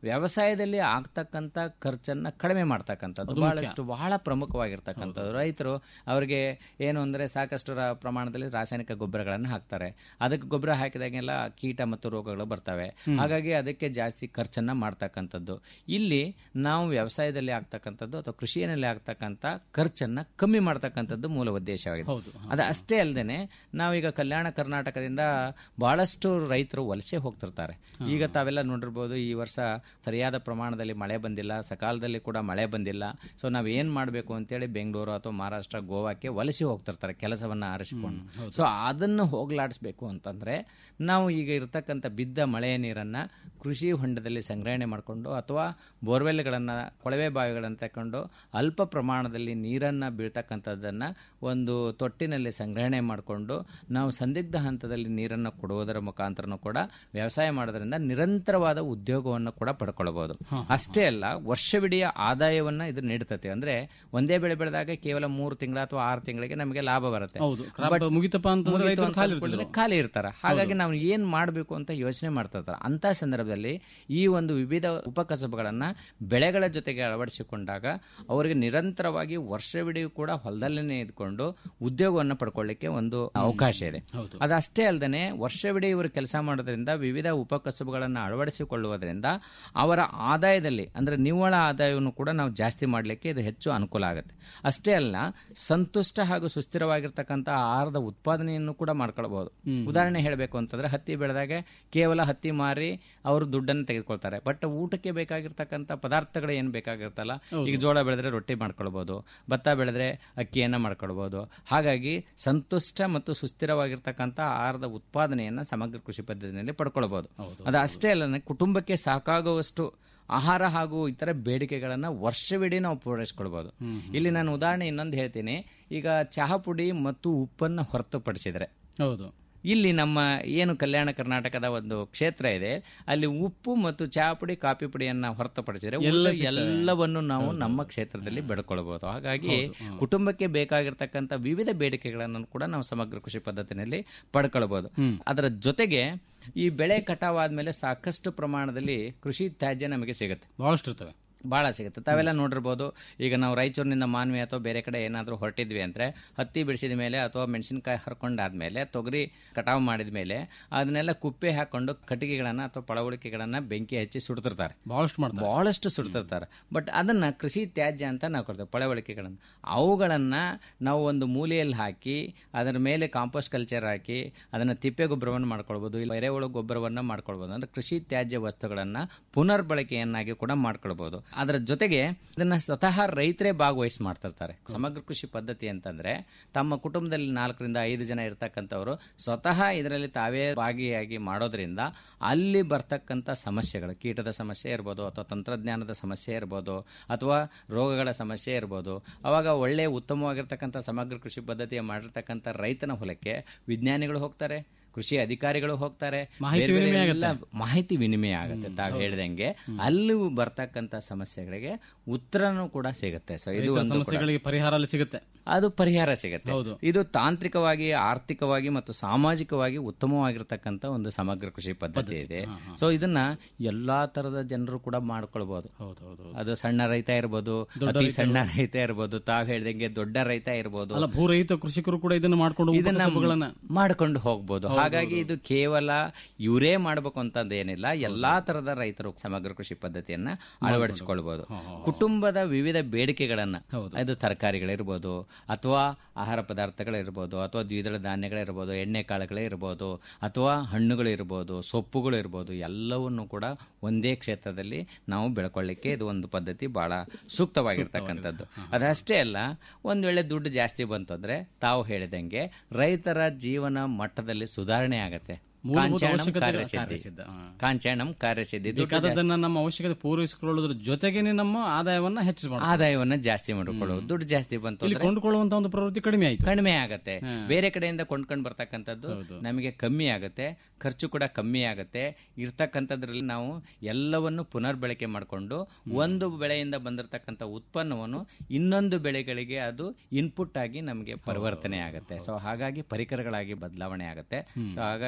ವ್ಯವಸಾಯದಲ್ಲಿ ಆಗ್ತಕ್ಕಂಥ ಖರ್ಚನ್ನ ಕಡಿಮೆ ಮಾಡ್ತಕ್ಕಂಥದ್ದು ಬಹಳಷ್ಟು ಬಹಳ ಪ್ರಮುಖವಾಗಿರ್ತಕ್ಕಂಥದ್ದು ರೈತರು ಅವರಿಗೆ ಏನು ಅಂದ್ರೆ ಸಾಕಷ್ಟು ರ- ಪ್ರಮಾಣದಲ್ಲಿ ರಾಸಾಯನಿಕ ಗೊಬ್ಬರಗಳನ್ನು ಹಾಕ್ತಾರೆ ಅದಕ್ಕೆ ಗೊಬ್ಬರ ಹಾಕಿದಾಗೆಲ್ಲ ಕೀಟ ಮತ್ತು ರೋಗಗಳು ಬರ್ತವೆ ಹಾಗಾಗಿ ಅದಕ್ಕೆ ಜಾಸ್ತಿ ಖರ್ಚನ್ನ ಮಾಡ್ತಕ್ಕಂಥದ್ದು ಇಲ್ಲಿ ನಾವು ವ್ಯವಸಾಯದಲ್ಲಿ ಆಗ್ತಕ್ಕಂಥದ್ದು ಅಥವಾ ಕೃಷಿಯಲ್ಲಿ ಆಗ್ತಕ್ಕಂಥ ಖರ್ಚನ್ನ ಕಮ್ಮಿ ಮಾಡ್ತಕ್ಕಂಥದ್ದು ಮೂಲ ಉದ್ದೇಶವಾಗಿದೆ ಅದು ಅಷ್ಟೇ ಅಲ್ಲದೆ ನಾವೀಗ ಕಲ್ಯಾಣ ಕರ್ನಾಟಕದಿಂದ ಬಹಳಷ್ಟು ರೈತರು ವಲಸೆ ಹೋಗ್ತಿರ್ತಾರೆ ಈಗ ತಾವೆಲ್ಲ ನೋಡಿರ್ಬೋದು ಈ ವರ್ಷ ಸರಿಯಾದ ಪ್ರಮಾಣದಲ್ಲಿ ಮಳೆ ಬಂದಿಲ್ಲ ಸಕಾಲದಲ್ಲಿ ಕೂಡ ಮಳೆ ಬಂದಿಲ್ಲ ಸೊ ನಾವ್ ಏನ್ ಮಾಡಬೇಕು ಅಂತೇಳಿ ಬೆಂಗಳೂರು ಅಥವಾ ಮಹಾರಾಷ್ಟ್ರ ಗೋವಾಕ್ಕೆ ವಲಸೆ ಹೋಗ್ತಿರ್ತಾರೆ ಕೆಲಸವನ್ನ ಆರಿಸಿಕೊಂಡು ಸೊ ಅದನ್ನು ಹೋಗ್ಲಾಡಿಸ್ಬೇಕು ಅಂತಂದ್ರೆ ನಾವು ಈಗ ಇರತಕ್ಕಂಥ ಬಿದ್ದ ಮಳೆಯ ನೀರನ್ನ ಕೃಷಿ ಹೊಂಡದಲ್ಲಿ ಸಂಗ್ರಹಣೆ ಮಾಡಿಕೊಂಡು ಅಥವಾ ಬೋರ್ವೆಲ್ಗಳನ್ನ ಕೊಳವೆ ಬಾವಿಗಳನ್ನು ತಕೊಂಡು ಅಲ್ಪ ಪ್ರಮಾಣದಲ್ಲಿ ನೀರನ್ನ ಬೀಳ್ತಕ್ಕಂಥದ್ದನ್ನ ಒಂದು ತೊಟ್ಟಿನಲ್ಲಿ ಸಂಗ್ರಹಣೆ ಮಾಡಿಕೊಂಡು ನಾವು ಸಂದಿಗ್ಧ ಹಂತದಲ್ಲಿ ನೀರನ್ನು ಕೊಡುವುದರ ಮುಖಾಂತರನೂ ಕೂಡ ವ್ಯವಸಾಯ ಮಾಡೋದ್ರಿಂದ ನಿರಂತರವಾದ ಉದ್ಯೋಗವನ್ನು ಕೂಡ ಪಡ್ಕೊಳ್ಬಹುದು ಅಷ್ಟೇ ಅಲ್ಲ ವರ್ಷವಿಡೀ ಆದಾಯವನ್ನ ಇದು ನೀಡ್ತತೆ ಅಂದ್ರೆ ಒಂದೇ ಬೆಳೆ ಬೆಳೆದಾಗ ಕೇವಲ ಮೂರು ತಿಂಗಳ ಅಥವಾ ಆರು ತಿಂಗಳಿಗೆ ನಮಗೆ ಲಾಭ ಬರುತ್ತೆ ಹೌದು ಕ್ರಾಪ್ But ಮುಗಿತಪ್ಪ ಅಂತಂದ್ರೆ ಮುಗೀತು ರೈತರು ಅಂತ ಖಾಲಿ ಅಂದ್ಕೊಂಡ್ರೆ ಇರ್ತಿದ್ರು. ಖಾಲಿ ಇರ್ತಾರೆ ಹಾಗಾಗಿ ನಾವು ಏನ್ ಮಾಡಬೇಕು ಅಂತ ಯೋಚನೆ ಮಾಡ್ತಾ ಇರ್ತಾರೆ ಅಂತ ಸಂದರ್ಭದಲ್ಲಿ ಈ ಒಂದು ವಿವಿಧ ಉಪಕಸಬುಗಳನ್ನ ಬೆಳೆಗಳ ಜೊತೆಗೆ ಅಳವಡಿಸಿಕೊಂಡಾಗ ಅವರಿಗೆ ನಿರಂತರವಾಗಿ ವರ್ಷವಿಡೀ ಕೂಡ ಹೊಲದಲ್ಲೇ ಇದ್ಕೊಂಡು ಉದ್ಯೋಗವನ್ನು ಪಡ್ಕೊಳ್ಳಿಕ್ಕೆ ಒಂದು ಅವಕಾಶ ಇದೆ ಅದಷ್ಟೇ ಅಲ್ಲದೆ ವರ್ಷವಿಡೀ ಇವರು ಕೆಲಸ ಮಾಡೋದ್ರಿಂದ ವಿವಿಧ ಉಪಕಸಬುಗಳನ್ನು ಅಳವಡಿಸಿಕೊಳ್ಳುವುದರಿಂದ ಅವರ ಆದಾಯದಲ್ಲಿ ಅಂದ್ರೆ ನಿವ್ವಳ ಆದಾಯವನ್ನು ಕೂಡ ನಾವು ಜಾಸ್ತಿ ಮಾಡಲಿಕ್ಕೆ ಇದು ಹೆಚ್ಚು ಅನುಕೂಲ ಆಗುತ್ತೆ ಅಷ್ಟೇ ಅಲ್ಲ ಸಂತುಷ್ಟ ಹಾಗೂ ಸುಸ್ಥಿರವಾಗಿರ್ತಕ್ಕಂಥ ಆಹಾರದ ಉತ್ಪಾದನೆಯನ್ನು ಕೂಡ ಮಾಡ್ಕೊಳ್ಬಹುದು ಉದಾಹರಣೆ ಹೇಳಬೇಕು ಅಂತಂದ್ರೆ ಹತ್ತಿ ಬೆಳೆದಾಗ ಕೇವಲ ಹತ್ತಿ ಮಾರಿ ಅವರು ದುಡ್ಡನ್ನು ತೆಗೆದುಕೊಳ್ತಾರೆ ಬಟ್ ಊಟಕ್ಕೆ ಬೇಕಾಗಿರ್ತಕ್ಕಂಥ ಪದಾರ್ಥಗಳು ಏನು ಬೇಕಾಗಿರ್ತಲ್ಲ ಈಗ ಜೋಳ ಬೆಳೆದ್ರೆ ರೊಟ್ಟಿ ಮಾಡ್ಕೊಳ್ಬಹುದು ಭತ್ತ ಬೆಳೆದ್ರೆ ಅಕ್ಕಿಯನ್ನ ಮಾಡ್ಕೊಳ್ಬಹುದು ಹಾಗಾಗಿ ಸಂತುಷ್ಟ ಮತ್ತು ಸುಸ್ಥಿರವಾಗಿರ್ತಕ್ಕಂಥ ಆಹಾರದ ಉತ್ಪಾದನೆಯನ್ನ ಸಮಗ್ರ ಕೃಷಿ ಪದ್ಧತಿಯಲ್ಲಿ ಪಡ್ಕೊಳ್ಬಹುದು ಅದು ಅಷ್ಟೇ ಅಲ್ಲ ಕುಟುಂಬಕ್ಕೆ ಸಾಕಾಗುವಷ್ಟು ಆಹಾರ ಹಾಗೂ ಇತರ ಬೇಡಿಕೆಗಳನ್ನ ವರ್ಷವಿಡೀ ನಾವು ಪೂರೈಸ್ಕೊಳ್ಬಹುದು ಇಲ್ಲಿ ನಾನು ಉದಾಹರಣೆ ಇನ್ನೊಂದು ಹೇಳ್ತೀನಿ ಈಗ ಚಹಾ ಪುಡಿ ಮತ್ತು ಉಪ್ಪನ್ನು ಹೊರತುಪಡಿಸಿದ್ರೆ ಹೌದು ಇಲ್ಲಿ ನಮ್ಮ ಏನು ಕಲ್ಯಾಣ ಕರ್ನಾಟಕದ ಒಂದು ಕ್ಷೇತ್ರ ಇದೆ ಅಲ್ಲಿ ಉಪ್ಪು ಮತ್ತು ಚಹಾ ಪುಡಿ ಕಾಫಿ ಪುಡಿಯನ್ನ ಹೊರತುಪಡಿಸಿದ್ರೆ ಉಳಿದ ಎಲ್ಲವನ್ನು ನಾವು ನಮ್ಮ ಕ್ಷೇತ್ರದಲ್ಲಿ ಬೆಳ್ಕೊಳ್ಬಹುದು ಹಾಗಾಗಿ ಕುಟುಂಬಕ್ಕೆ ಬೇಕಾಗಿರ್ತಕ್ಕಂಥ ವಿವಿಧ ಬೇಡಿಕೆಗಳನ್ನು ಕೂಡ ನಾವು ಸಮಗ್ರ ಕೃಷಿ ಪದ್ಧತಿನಲ್ಲಿ ಪಡ್ಕೊಳ್ಬಹುದು ಅದರ ಜೊತೆಗೆ ಈ ಬೆಳೆ ಕಟಾವಾದ್ಮೇಲೆ ಸಾಕಷ್ಟು ಪ್ರಮಾಣದಲ್ಲಿ ಕೃಷಿ ತ್ಯಾಜ್ಯ ನಮಗೆ ಸಿಗುತ್ತೆ ಬಹಳಷ್ಟು ಇರ್ತವೆ ಭಾಳ ಸಿಗುತ್ತೆ ತಾವೆಲ್ಲ ನೋಡಿರ್ಬೋದು ಈಗ ನಾವು ರಾಯಚೂರಿನಿಂದ ಮಾನ್ವಿ ಅಥವಾ ಬೇರೆ ಕಡೆ ಏನಾದರೂ ಹೊರಟಿದ್ವಿ ಅಂದರೆ ಹತ್ತಿ ಬಿಡಿಸಿದ ಮೇಲೆ ಅಥವಾ ಮೆಣಸಿನಕಾಯಿ ಹರ್ಕೊಂಡಾದ್ಮೇಲೆ ತೊಗರಿ ಕಟಾವು ಮಾಡಿದ ಮೇಲೆ ಅದನ್ನೆಲ್ಲ ಕುಪ್ಪೆ ಹಾಕೊಂಡು ಕಟ್ಟಿಗೆಗಳನ್ನು ಅಥವಾ ಪಳವಳಿಕೆಗಳನ್ನು ಬೆಂಕಿ ಹಚ್ಚಿ ಸುಡ್ತಿರ್ತಾರೆ ಬಹಳಷ್ಟು ಮಾಡ್ತಾರೆ ಬಹಳಷ್ಟು ಸುಡ್ತಿರ್ತಾರೆ ಬಟ್ ಅದನ್ನ ಕೃಷಿ ತ್ಯಾಜ್ಯ ಅಂತ ನಾವು ಕೊಡ್ತೇವೆ ಪಳವಳಿಕೆಗಳನ್ನು ಅವುಗಳನ್ನ ನಾವು ಒಂದು ಮೂಲೆಯಲ್ಲಿ ಹಾಕಿ ಅದರ ಮೇಲೆ ಕಾಂಪೋಸ್ಟ್ ಕಲ್ಚರ್ ಹಾಕಿ ಅದನ್ನ ತಿಪ್ಪೆ ಗೊಬ್ಬರವನ್ನು ಮಾಡ್ಕೊಳ್ಬೋದು ಇಲ್ಲ ಎರೆಹುಳು ಗೊಬ್ಬರವನ್ನು ಮಾಡ್ಕೊಳ್ಬೋದು ಅಂದ್ರೆ ಕೃಷಿ ತ್ಯಾಜ್ಯ ವಸ್ತುಗಳನ್ನ ಪುನರ್ಬಳಕೆಯನ್ನಾಗಿ ಕೂಡ ಮಾಡ್ಕೊಳ್ಬೋದು ಅದರ ಜೊತೆಗೆ ಇದನ್ನ ಸ್ವತಃ ರೈತರೇ ಭಾಗವಹಿಸಿ ಮಾಡ್ತಿರ್ತಾರೆ ಸಮಗ್ರ ಕೃಷಿ ಪದ್ಧತಿ ಅಂತಂದ್ರೆ ತಮ್ಮ ಕುಟುಂಬದಲ್ಲಿ ನಾಲ್ಕರಿಂದ ಐದು ಜನ ಇರ್ತಕ್ಕಂಥವ್ರು ಸ್ವತಃ ಇದರಲ್ಲಿ ತಾವೇ ಭಾಗಿಯಾಗಿ ಮಾಡೋದ್ರಿಂದ ಅಲ್ಲಿ ಬರ್ತಕ್ಕಂಥ ಸಮಸ್ಯೆಗಳು ಕೀಟದ ಸಮಸ್ಯೆ ಇರ್ಬೋದು ಅಥವಾ ತಂತ್ರಜ್ಞಾನದ ಸಮಸ್ಯೆ ಇರ್ಬೋದು ಅಥವಾ ರೋಗಗಳ ಸಮಸ್ಯೆ ಇರ್ಬೋದು ಅವಾಗ ಒಳ್ಳೆ ಉತ್ತಮವಾಗಿರ್ತಕ್ಕಂಥ ಸಮಗ್ರ ಕೃಷಿ ಪದ್ಧತಿಯ ಮಾಡಿರ್ತಕ್ಕಂಥ ರೈತನ ಹೊಲಕ್ಕೆ ವಿಜ್ಞಾನಿಗಳು ಹೋಗ್ತಾರೆ ಕೃಷಿ ಅಧಿಕಾರಿಗಳು ಹೋಗ್ತಾರೆ ಮಾಹಿತಿ ಬೇರೆ ಬೇರೆ ವಿನಿಮಯ ಎಲ್ಲ ಮಾಹಿತಿ ವಿನಿಮಯ ಆಗುತ್ತೆ ತಾವು ಹೇಳಿದಂಗೆ ಅಲ್ಲೂ ಬರ್ತಕ್ಕಂಥ ಸಮಸ್ಯೆಗಳಿಗೆ ಉತ್ತರನೂ ಕೂಡ ಸಿಗುತ್ತೆ ಸೊ ಇದು ರೈತರ ಒಂದು ಕೂಡ- ಸಮಸ್ಯೆಗಳಿಗೆ ಪರಿಹಾರ ಅಲ್ಲಿ ಸಿಗುತ್ತೆ ಅದು ಪರಿಹಾರ ಸಿಗುತ್ತೆ ಹೌದು. ಇದು ತಾಂತ್ರಿಕವಾಗಿ ಆರ್ಥಿಕವಾಗಿ ಮತ್ತು ಸಾಮಾಜಿಕವಾಗಿ ಉತ್ತಮವಾಗಿರ್ತಕ್ಕಂಥ ಒಂದು ಸಮಗ್ರ ಕೃಷಿ ಪದ್ಧತಿ ಇದೆ ಸೊ ಇದನ್ನ ಎಲ್ಲಾ ತರದ ಜನರು ಕೂಡ ಮಾಡ್ಕೊಳ್ಬಹುದು ಹೌದು ಹೌದು ಅದು ಸಣ್ಣ ರೈತ ಇರ್ಬೋದು ಅತಿ ಸಣ್ಣ ರೈತ ಇರ್ಬೋದು ತಾವ್ ಹೇಳ್ದಂಗೆ ದೊಡ್ಡ ರೈತ ಇರ್ಬೋದು ಅಲ್ಲ ಭೂರಹಿತ ಕೃಷಿಕರು ಕೂಡ ಇದನ್ನ ಮಾಡ್ಕೊಂಡು ಇದನ್ನ ಉಪಕಸಬುಗಳನ್ನ ಮಾಡ್ಕೊಂಡು ಹೋಗ್ಬೋದು ಹಾಗಾಗಿ ಇದು ಕೇವಲ ಇವರೇ ಮಾಡ್ಬೇಕು ಅಂತಂದ ಏನಿಲ್ಲ ಎಲ್ಲಾ ತರದ ರೈತರು ಸಮಗ್ರ ಕೃಷಿ ಪದ್ಧತಿಯನ್ನ ಅಳವಡಿಸಿಕೊಳ್ಬಹುದು ಕುಟುಂಬದ ವಿವಿಧ ಬೇಡಿಕೆಗಳನ್ನ ಅದು ತರಕಾರಿಗಳಿರ್ಬೋದು ಅಥವಾ ಆಹಾರ ಪದಾರ್ಥಗಳಿರ್ಬೋದು ಅಥವಾ ದ್ವಿದಳ ಧಾನ್ಯಗಳಿರ್ಬೋದು ಎಣ್ಣೆ ಕಾಳುಗಳೇ ಇರ್ಬೋದು ಅಥವಾ ಹಣ್ಣುಗಳು ಇರ್ಬೋದು ಸೊಪ್ಪುಗಳು ಇರ್ಬೋದು ಎಲ್ಲವನ್ನು ಕೂಡ ಒಂದೇ ಕ್ಷೇತ್ರದಲ್ಲಿ ನಾವು ಬೆಳ್ಕೊಳ್ಳಿಕ್ಕೆ ಇದು ಒಂದು ಪದ್ಧತಿ ಬಹಳ ಸೂಕ್ತವಾಗಿರ್ತಕ್ಕಂಥದ್ದು ಅದಷ್ಟೇ ಅಲ್ಲ ಒಂದ್ ವೇಳೆ ದುಡ್ಡು ಜಾಸ್ತಿ ಬಂತಂದ್ರೆ ತಾವು ಹೇಳಿದಂಗೆ ರೈತರ ಜೀವನ ಮಟ್ಟದಲ್ಲಿ ಸುಧಾರಣೆ ಆಗತ್ತೆ ಮೂಲಭೂತ ಕಾಂಚಾಣಂ ಅವಶ್ಯಕತೆ ಕಾರ್ಯಸಿದ್ಧಿ ಕಾರ್ಯಸಿದ್ಧ, ಹಾ. ಕಾಂಚಾಣಂ ಕಾರ್ಯಸಿದ್ಧಿ ದುಡ್ಡು ಜಾಸ್ತಿ- ಬೇಕಾದದನ್ನ ನಮ್ಮ ಅವಶ್ಯಕತೆ ಪೂರೈಸಿಕೊಳ್ಳೋದ್ರ ಜೊತೆಗೇನೆ ನಮ್ಮ ಆದಾಯವನ್ನ ಹೆಚ್ಚು ಮಾಡ್ತಾರೆ ಆದಾಯವನ್ನ ಜಾಸ್ತಿ ಮಾಡಿಕೊಳ್ಳೋದು ದುಡ್ಡು ಜಾಸ್ತಿ ಬಂತು ಇಲ್ಲಿ ಅಂದ್ರೆ ಕೊಂಡುಕೊಳ್ಳುವಂತ ಒಂದು ಪ್ರವೃತ್ತಿ ಕಡಿಮೆ ಆಯ್ತು ಕಡಿಮೆ ಆಗತ್ತೆ ಬೇರೆ ಕಡೆಯಿಂದ ಕೊಂಡ್ಕೊಂಡು ಬರ್ತಕ್ಕಂಥದ್ದು ನಮಗೆ ಕಮ್ಮಿ ಆಗುತ್ತೆ ಖರ್ಚು ಕೂಡ ಕಮ್ಮಿ ಆಗುತ್ತೆ ಇರ್ತಕ್ಕಂಥದ್ರಲ್ಲಿ ನಾವು ಎಲ್ಲವನ್ನು ಪುನರ್ಬಳಕೆ ಮಾಡಿಕೊಂಡು ಒಂದು ಬೆಳೆಯಿಂದ ಬಂದಿರತಕ್ಕಂಥ ಉತ್ಪನ್ನವನ್ನು ಇನ್ನೊಂದು ಬೆಳೆಗಳಿಗೆ ಅದು ಇನ್ಪುಟ್ ಆಗಿ ನಮಗೆ ಪರಿವರ್ತನೆ ಆಗುತ್ತೆ ಸೊ ಹಾಗಾಗಿ ಪರಿಕರಗಳಾಗಿ ಬದಲಾವಣೆ ಆಗುತ್ತೆ ಸೊ ಹಾಗಾಗಿ ಇದರಲ್ಲಿ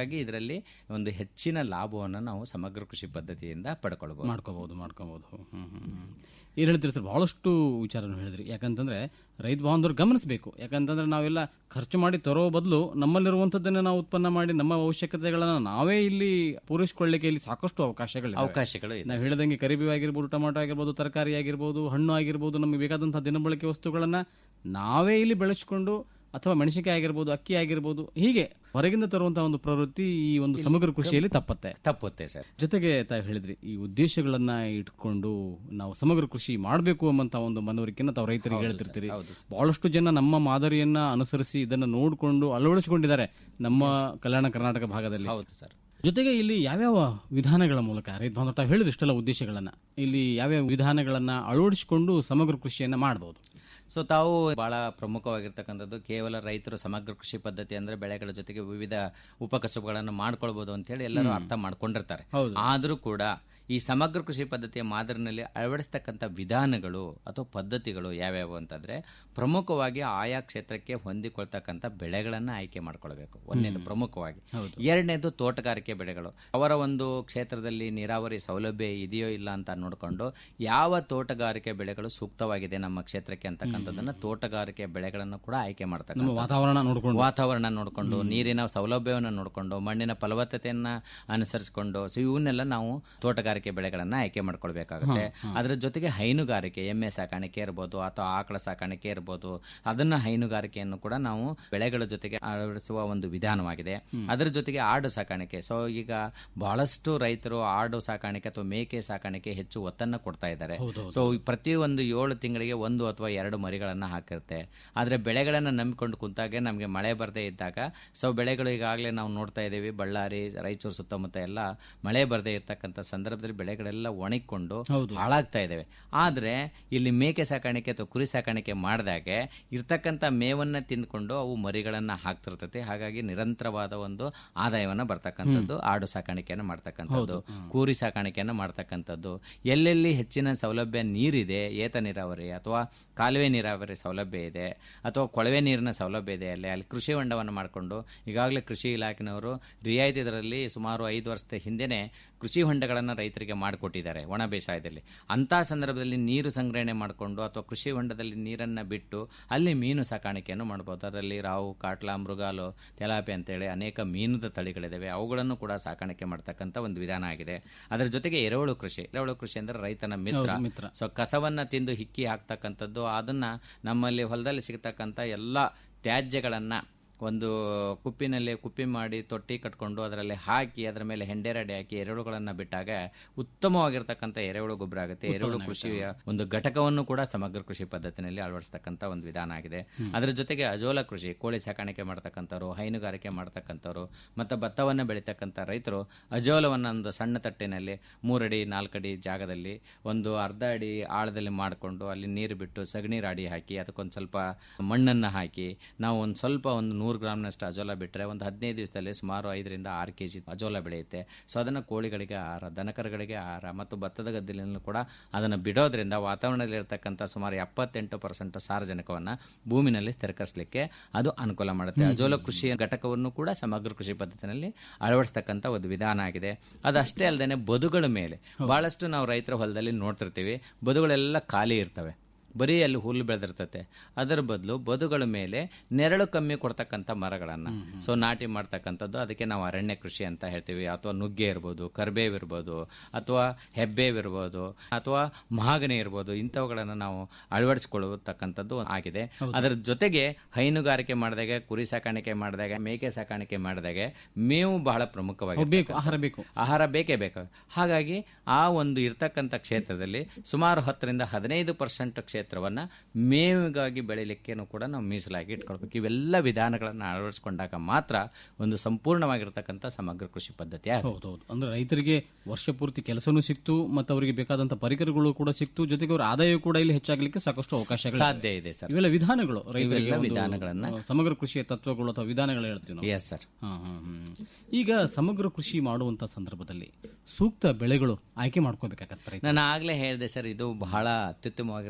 ಅದರಲ್ಲಿ ಒಂದು ಹೆಚ್ಚಿನ ಲಾಭವನ್ನು ನಾವು ಸಮಗ್ರ ಕೃಷಿ ಪದ್ಧತಿಯಿಂದ ಪಡ್ಕೊಳ್ಬಹುದು ಮಾಡ್ಕೋಬಹುದು ಮಾಡ್ಕೋಬಹುದು ಹ್ಮ್ ಹ್ಮ್ ಹ್ಮ್. ಏನ್ ಹೇಳ್ತೀರಿ ಸರ್ ಬಹಳಷ್ಟು ವಿಚಾರವನ್ನು ಹೇಳಿದ್ರಿ ಯಾಕಂತಂದ್ರೆ ರೈತ ಬಾಂಧವರು ಗಮನಿಸಬೇಕು ಯಾಕಂತಂದ್ರೆ ನಾವೆಲ್ಲ ಖರ್ಚು ಮಾಡಿ ತರೋ ಬದಲು ನಮ್ಮಲ್ಲಿರುವಂತದ್ದನ್ನ ನಾವು ಉತ್ಪನ್ನ ಮಾಡಿ ನಮ್ಮ ಅವಶ್ಯಕತೆಗಳನ್ನ ನಾವೇ ಇಲ್ಲಿ ಪೂರೈಸಿಕೊಳ್ಳಿಕ್ಕೆ ಇಲ್ಲಿ ಸಾಕಷ್ಟು ಅವಕಾಶಗಳಿವೆ ಅವಕಾಶಗಳು ಇದೆ. ನಾವು ಹೇಳಿದಂಗೆ ಕರಿಬೇವು ಆಗಿರ್ಬೋದು ಟೊಮಾಟೊ ಆಗಿರ್ಬೋದು ತರಕಾರಿ ಆಗಿರ್ಬೋದು ಹಣ್ಣು ಆಗಿರ್ಬೋದು ನಮಗೆ ಬೇಕಾದಂತಹ ದಿನಬಳಕೆ ವಸ್ತುಗಳನ್ನ ನಾವೇ ಇಲ್ಲಿ ಬೆಳೆಸಿಕೊಂಡು ಅಥವಾ ಮೆಣಸಿನಕಾಯಿ ಆಗಿರ್ಬೋದು ಅಕ್ಕಿ ಆಗಿರ್ಬೋದು ಹೀಗೆ ಹೊರಗಿಂದ ತರುವಂತಹ ಒಂದು ಪ್ರವೃತ್ತಿ ಈ ಒಂದು ಸಮಗ್ರ ಕೃಷಿಯಲ್ಲಿ ತಪ್ಪತ್ತೆ ತಪ್ಪುತ್ತೆ ಸರ್ ಜೊತೆಗೆ ತಾವು ಹೇಳಿದ್ರಿ ಈ ಉದ್ದೇಶಗಳನ್ನ ಇಟ್ಕೊಂಡು ನಾವು ಸಮಗ್ರ ಕೃಷಿ ಮಾಡಬೇಕು ಎಂಬಂತ ಒಂದು ಮನವರಿಕೆಯನ್ನ ತಾವು ರೈತರಿಗೆ ಹೇಳ್ತಿರ್ತೀರಿ ಬಹಳಷ್ಟು ಜನ ನಮ್ಮ ಮಾದರಿಯನ್ನ ಅನುಸರಿಸಿ ಇದನ್ನ ನೋಡಿಕೊಂಡು ಅಳವಡಿಸಿಕೊಂಡಿದ್ದಾರೆ ನಮ್ಮ ಕಲ್ಯಾಣ ಕರ್ನಾಟಕ ಭಾಗದಲ್ಲಿ ಹೌದು ಸರ್ ಜೊತೆಗೆ ಇಲ್ಲಿ ಯಾವ್ಯಾವ ವಿಧಾನಗಳ ಮೂಲಕ ರೈತ ಬಾಂಧವರು ತಾವು ಹೇಳಿದ ಇಷ್ಟೆಲ್ಲ ಉದ್ದೇಶಗಳನ್ನ ಇಲ್ಲಿ ಯಾವ್ಯಾವ ವಿಧಾನಗಳನ್ನ ಅಳವಡಿಸಿಕೊಂಡು ಸಮಗ್ರ ಕೃಷಿಯನ್ನ ಮಾಡಬಹುದು ಸೊ ತಾವು ಬಹಳ ಪ್ರಮುಖವಾಗಿರ್ತಕ್ಕಂಥದ್ದು ಕೇವಲ ರೈತರು ಸಮಗ್ರ ಕೃಷಿ ಪದ್ಧತಿ ಅಂದ್ರೆ ಬೆಳೆಗಳ ಜೊತೆಗೆ ವಿವಿಧ ಉಪಕಸಬುಗಳನ್ನು ಮಾಡ್ಕೊಳ್ಬಹುದು ಅಂತ ಹೇಳಿ ಎಲ್ಲರೂ ಅರ್ಥ ಮಾಡ್ಕೊಂಡಿರ್ತಾರೆ ಆದರೂ ಕೂಡ ಈ ಸಮಗ್ರ ಕೃಷಿ ಪದ್ಧತಿಯ ಮಾದರಿನಲ್ಲಿ ಅಳವಡಿಸ್ತಕ್ಕಂಥ ವಿಧಾನಗಳು ಅಥವಾ ಪದ್ಧತಿಗಳು ಯಾವ್ಯಾವು ಅಂತಂದ್ರೆ ಪ್ರಮುಖವಾಗಿ ಆಯಾ ಕ್ಷೇತ್ರಕ್ಕೆ ಹೊಂದಿಕೊಳ್ತಕ್ಕಂಥ ಬೆಳೆಗಳನ್ನ ಆಯ್ಕೆ ಮಾಡ್ಕೊಳ್ಬೇಕು ಒಂದನೇದು ಪ್ರಮುಖವಾಗಿ ಎರಡನೇದು ತೋಟಗಾರಿಕೆ ಬೆಳೆಗಳು ಅವರ ಒಂದು ಕ್ಷೇತ್ರದಲ್ಲಿ ನೀರಾವರಿ ಸೌಲಭ್ಯ ಇದೆಯೋ ಇಲ್ಲ ಅಂತ ನೋಡಿಕೊಂಡು ಯಾವ ತೋಟಗಾರಿಕೆ ಬೆಳೆಗಳು ಸೂಕ್ತವಾಗಿದೆ ನಮ್ಮ ಕ್ಷೇತ್ರಕ್ಕೆ ಅಂತಕ್ಕಂಥದ್ದನ್ನ ತೋಟಗಾರಿಕೆ ಬೆಳೆಗಳನ್ನು ಕೂಡ ಆಯ್ಕೆ ನಮ್ಮ ಮಾಡ್ತಕ್ಕಂಥ ವಾತಾವರಣ ನೋಡ್ಕೊಂಡು ವಾತಾವರಣ ನೋಡಿಕೊಂಡು ನೀರಿನ ಸೌಲಭ್ಯವನ್ನು ನೋಡಿಕೊಂಡು ಮಣ್ಣಿನ ಫಲವತ್ತತೆಯನ್ನ ಅನುಸರಿಸಿಕೊಂಡು ಸೊ ಇವನ್ನೆಲ್ಲ ನಾವು ತೋಟಗಾರಿಕೆ ಬೆಳೆಗಳನ್ನ ಆಯ್ಕೆ ಮಾಡ್ಕೊಳ್ಬೇಕಾಗುತ್ತೆ ಅದರ ಜೊತೆಗೆ ಹೈನುಗಾರಿಕೆ ಎಮ್ಮೆ ಸಾಕಾಣಿಕೆ ಇರ್ಬೋದು ಅಥವಾ ಆಕಳ ಸಾಕಾಣಿಕೆ ಇರ್ಬೋದು ಅದನ್ನ ಹೈನುಗಾರಿಕೆಯನ್ನು ಕೂಡ ನಾವು ಬೆಳೆಗಳ ಜೊತೆಗೆ ಅಳವಡಿಸುವ ಒಂದು ವಿಧಾನವಾಗಿದೆ ಅದರ ಜೊತೆಗೆ ಆಡು ಸಾಕಾಣಿಕೆ ಸೊ ಈಗ ಬಹಳಷ್ಟು ರೈತರು ಆಡು ಸಾಕಾಣಿಕೆ ಅಥವಾ ಮೇಕೆ ಸಾಕಾಣಿಕೆ ಹೆಚ್ಚು ಒತ್ತನ್ನ ಕೊಡ್ತಾ ಇದ್ದಾರೆ ಸೊ ಪ್ರತಿ ಒಂದು ಏಳು ತಿಂಗಳಿಗೆ ಒಂದು ಅಥವಾ ಎರಡು ಮರಿಗಳನ್ನ ಹಾಕಿರುತ್ತೆ ಆದ್ರೆ ಬೆಳೆಗಳನ್ನ ನಂಬಿಕೊಂಡು ಕುಂತಾಗ ನಮಗೆ ಮಳೆ ಬರದೇ ಇದ್ದಾಗ ಸೊ ಬೆಳೆಗಳು ಈಗಾಗಲೇ ನಾವು ನೋಡ್ತಾ ಇದ್ದೀವಿ ಬಳ್ಳಾರಿ ರಾಯಚೂರು ಸುತ್ತಮುತ್ತ ಎಲ್ಲ ಮಳೆ ಬರದೇ ಇರ್ತಕ್ಕಂಥ ಸಂದರ್ಭದಲ್ಲಿ ಬೆಳೆಗಳೆಲ್ಲ ಒಣಗಿಕೊಂಡು ಹಾಳಾಗ್ತಾ ಇದ್ದಾವೆ ಆದ್ರೆ ಇಲ್ಲಿ ಮೇಕೆ ಸಾಕಾಣಿಕೆ ಅಥವಾ ಕುರಿ ಸಾಕಾಣಿಕೆ ಮಾಡಿದಾಗೆ ಇರ್ತಕ್ಕಂಥ ಮೇವನ್ನ ತಿಂದ್ಕೊಂಡು ಅವು ಮರಿಗಳನ್ನ ಹಾಕ್ತಿರ್ತೈತೆ ಹಾಗಾಗಿ ನಿರಂತರವಾದ ಒಂದು ಆದಾಯವನ್ನ ಬರ್ತಕ್ಕಂಥದ್ದು ಆಡು ಸಾಕಾಣಿಕೆಯನ್ನು ಮಾಡ್ತಕ್ಕಂಥದ್ದು ಕೂರಿ ಸಾಕಾಣಿಕೆಯನ್ನು ಮಾಡ್ತಕ್ಕಂಥದ್ದು ಎಲ್ಲೆಲ್ಲಿ ಹೆಚ್ಚಿನ ಸೌಲಭ್ಯ ನೀರಿದೆ ಏತ ನೀರಾವರಿ ಅಥವಾ ಕಾಲುವೆ ನೀರಾವರಿ ಸೌಲಭ್ಯ ಇದೆ ಅಥವಾ ಕೊಳವೆ ನೀರಿನ ಸೌಲಭ್ಯ ಇದೆ ಅಲ್ಲಿ ಅಲ್ಲಿ ಕೃಷಿ ಹೊಂಡವನ್ನು ಮಾಡಿಕೊಂಡು ಈಗಾಗಲೇ ಕೃಷಿ ಇಲಾಖೆನವರು ರಿಯಾಯಿತಿ ದರದಲ್ಲಿ ಸುಮಾರು ಐದು ವರ್ಷದ ಹಿಂದೆನೆ ಕೃಷಿ ಹೊಂಡಗಳನ್ನು ರೈತರಿಗೆ ಮಾಡಿಕೊಟ್ಟಿದ್ದಾರೆ ಒಣ ಬೇಸಾಯದಲ್ಲಿ ಅಂತ ಸಂದರ್ಭದಲ್ಲಿ ನೀರು ಸಂಗ್ರಹಣೆ ಮಾಡಿಕೊಂಡು ಅಥವಾ ಕೃಷಿ ಹೊಂಡದಲ್ಲಿ ನೀರನ್ನ ಬಿಟ್ಟು ಅಲ್ಲಿ ಮೀನು ಸಾಕಾಣಿಕೆಯನ್ನು ಮಾಡಬಹುದು ಅದರಲ್ಲಿ ರಾವು ಕಾಟ್ಲಾ ಮೃಗಾಲು ತೆಲಾಪೆ ಅಂತೇಳಿ ಅನೇಕ ಮೀನುದ ತಳಿಗಳಿದಾವೆ ಅವುಗಳನ್ನು ಕೂಡ ಸಾಕಾಣಿಕೆ ಮಾಡ್ತಕ್ಕಂಥ ಒಂದು ವಿಧಾನ ಆಗಿದೆ ಅದರ ಜೊತೆಗೆ ಎರೆಹುಳು ಕೃಷಿ ಎರೆಹುಳು ಕೃಷಿ ಅಂದ್ರೆ ರೈತನ ಮಿತ್ರ ಮಿತ್ರ. ಸೊ ಕಸವನ್ನ ತಿಂದು ಹಿಕ್ಕಿ ಹಾಕ್ತಕ್ಕಂಥದ್ದು ಅದನ್ನ ನಮ್ಮಲ್ಲಿ ಹೊಲದಲ್ಲಿ ಸಿಗತಕ್ಕಂಥ ಎಲ್ಲ ತ್ಯಾಜ್ಯಗಳನ್ನ ಒಂದು ಕುಪ್ಪಿನಲ್ಲಿ ಕುಪ್ಪಿ ಮಾಡಿ ತೊಟ್ಟಿ ಕಟ್ಕೊಂಡು ಅದರಲ್ಲಿ ಹಾಕಿ ಅದರ ಮೇಲೆ ಹೆಂಡೆರಡಿ ಹಾಕಿ ಎರೆಹುಳುಗಳನ್ನ ಬಿಟ್ಟಾಗ ಉತ್ತಮವಾಗಿರ್ತಕ್ಕಂಥ ಎರೆಹುಳು ಗೊಬ್ಬರ ಆಗುತ್ತೆ ಎರೆಹುಳು ಕೃಷಿಯ ಒಂದು ಘಟಕವನ್ನು ಕೂಡ ಸಮಗ್ರ ಕೃಷಿ ಪದ್ಧತಿನಲ್ಲಿ ಅಳವಡಿಸ್ತಕ್ಕಂಥ ಒಂದು ವಿಧಾನ ಆಗಿದೆ ಅದರ ಜೊತೆಗೆ ಅಜೋಲ ಕೃಷಿ ಕೋಳಿ ಸಾಕಾಣಿಕೆ ಮಾಡ್ತಕ್ಕಂಥವ್ರು ಹೈನುಗಾರಿಕೆ ಮಾಡ್ತಕ್ಕಂಥವ್ರು ಮತ್ತು ಭತ್ತವನ್ನು ಬೆಳೀತಕ್ಕಂಥ ರೈತರು ಅಜೋಲವನ್ನು ಒಂದು ಸಣ್ಣ ತಟ್ಟಿನಲ್ಲಿ ಮೂರಡಿ ನಾಲ್ಕಡಿ ಜಾಗದಲ್ಲಿ ಒಂದು ಅರ್ಧ ಅಡಿ ಆಳದಲ್ಲಿ ಮಾಡಿಕೊಂಡು ಅಲ್ಲಿ ನೀರು ಬಿಟ್ಟು ಸಗಣಿ ರಾಡಿ ಹಾಕಿ ಅದಕ್ಕೊಂದು ಸ್ವಲ್ಪ ಮಣ್ಣನ್ನು ಹಾಕಿ ನಾವು ಒಂದು ಸ್ವಲ್ಪ ಒಂದು ನೂರು ಗ್ರಾಮ್ನಷ್ಟು ಅಜೋಲ ಬಿಟ್ಟರೆ ಒಂದು ಹದಿನೈದು ದಿವಸದಲ್ಲಿ ಸುಮಾರು ಐದರಿಂದ ಆರು ಕೆ ಜಿ ಅಜೋಲ ಬೆಳೆಯುತ್ತೆ ಸೊ ಅದನ್ನು ಕೋಳಿಗಳಿಗೆ ಆಹಾರ ದನಕರುಗಳಿಗೆ ಆಹಾರ ಮತ್ತು ಭತ್ತದ ಗದ್ದೆಯಲ್ಲೂ ಕೂಡ ಅದನ್ನು ಬಿಡೋದ್ರಿಂದ ವಾತಾವರಣದಲ್ಲಿ ಇರತಕ್ಕಂಥ ಸುಮಾರು ಎಪ್ಪತ್ತೆಂಟು ಪರ್ಸೆಂಟ್ ಸಾರಜನಕವನ್ನು ಭೂಮಿನಲ್ಲಿ ಸ್ಥಿರಕರಿಸಲಿಕ್ಕೆ ಅದು ಅನುಕೂಲ ಮಾಡುತ್ತೆ ಅಜೋಲ ಕೃಷಿಯ ಘಟಕವನ್ನು ಕೂಡ ಸಮಗ್ರ ಕೃಷಿ ಪದ್ಧತಿನಲ್ಲಿ ಅಳವಡಿಸ್ತಕ್ಕಂಥ ಒಂದು ವಿಧಾನ ಆಗಿದೆ ಅದಷ್ಟೇ ಅಲ್ಲದೆ ಬದುಗಳ ಮೇಲೆ ಬಹಳಷ್ಟು ನಾವು ರೈತರ ಹೊಲದಲ್ಲಿ ನೋಡ್ತಿರ್ತೀವಿ ಬದುಗಳೆಲ್ಲ ಖಾಲಿ ಇರ್ತವೆ ಬರೀ ಅಲ್ಲಿ ಹುಲ್ಲು ಬೆಳೆದಿರ್ತತೆ ಅದರ ಬದಲು ಬದುಗಳ ಮೇಲೆ ನೆರಳು ಕಮ್ಮಿ ಕೊಡ್ತಕ್ಕಂಥ ಮರಗಳನ್ನು ಸೊ ನಾಟಿ ಮಾಡ್ತಕ್ಕಂಥದ್ದು ಅದಕ್ಕೆ ನಾವು ಅರಣ್ಯ ಕೃಷಿ ಅಂತ ಹೇಳ್ತೀವಿ ಅಥವಾ ನುಗ್ಗೆ ಇರ್ಬೋದು ಕರ್ಬೇವು ಇರ್ಬೋದು ಅಥವಾ ಹೆಬ್ಬೇವು ಇರ್ಬೋದು ಅಥವಾ ಮಹಾಗನಿ ಇರ್ಬೋದು ಇಂಥವುಗಳನ್ನು ನಾವು ಅಳವಡಿಸಿಕೊಳ್ಳತಕ್ಕಂಥದ್ದು ಆಗಿದೆ ಅದರ ಜೊತೆಗೆ ಹೈನುಗಾರಿಕೆ ಮಾಡಿದಾಗ ಕುರಿ ಸಾಕಾಣಿಕೆ ಮಾಡಿದಾಗ ಮೇಕೆ ಸಾಕಾಣಿಕೆ ಮಾಡಿದಾಗ ಮೇವು ಬಹಳ ಪ್ರಮುಖವಾಗಿ ಬೇಕು ಆಹಾರ ಬೇಕು ಆಹಾರ ಬೇಕೇ ಬೇಕು ಹಾಗಾಗಿ ಆ ಒಂದು ಇರ್ತಕ್ಕಂಥ ಕ್ಷೇತ್ರದಲ್ಲಿ ಸುಮಾರು ಹತ್ತರಿಂದ ಹದಿನೈದು ಪರ್ಸೆಂಟ್ ಕ್ಷೇತ್ರವನ್ನ ಮೇವಿಗಾಗಿ ಬೆಳಿಲಿಕ್ಕೇನು ಕೂಡ ನಾವು ಮೀಸಲಾಗಿ ಇಟ್ಕೊಳ್ಬೇಕು ಇವೆಲ್ಲ ವಿಧಾನಗಳನ್ನು ಅಳವಡಿಸಿಕೊಂಡಾಗ ಮಾತ್ರ ಒಂದು ಸಂಪೂರ್ಣವಾಗಿರ್ತಕ್ಕಂಥ ಸಮಗ್ರ ಕೃಷಿ ಪದ್ಧತಿ ಆಗುತ್ತೆ. ಹೌದೌದು ಅಂದ್ರೆ ರೈತರಿಗೆ ವರ್ಷ ಪೂರ್ತಿ ಕೆಲಸನೂ ಸಿಕ್ತು ಮತ್ತು ಅವರಿಗೆ ಬೇಕಾದಂತ ಪರಿಕರಗಳು ಕೂಡ ಸಿಕ್ತು ಜೊತೆಗೆ ಅವರ ಆದಾಯ ಕೂಡ ಇಲ್ಲಿ ಹೆಚ್ಚಾಗಲಿಕ್ಕೆ ಸಾಕಷ್ಟು ಅವಕಾಶಗಳು ಸಾಧ್ಯ ಇದೆ ಸರ್ ಇವೆಲ್ಲ ವಿಧಾನಗಳು ರೈತರಿಗೆ ಇವೆಲ್ಲ ಒಂದು, ವಿಧಾನಗಳನ್ನ ಆ, ಸಮಗ್ರ ಕೃಷಿಯ ತತ್ವಗಳು ಅಥವಾ ವಿಧಾನಗಳು ಹೇಳ್ತೀವಿ ನಾವು ಎಸ್ ಸರ್ ಹಾ, ಹಾ, ಹ್ಮ್. ಈಗ ಸಮಗ್ರ ಕೃಷಿ ಮಾಡುವಂತ ಸಂದರ್ಭದಲ್ಲಿ ಸೂಕ್ತ ಬೆಳೆಗಳು ಆಯ್ಕೆ ಮಾಡ್ಕೋಬೇಕಾಗತ್ತೆ ರೈತ ನಾನು ಆಗ್ಲೇ ಹೇಳಿದೆ ಸರ್ ಇದು ಬಹಳ ಅತ್ಯುತ್ತಮವಾಗಿರ್ತಕ್ಕಂಥ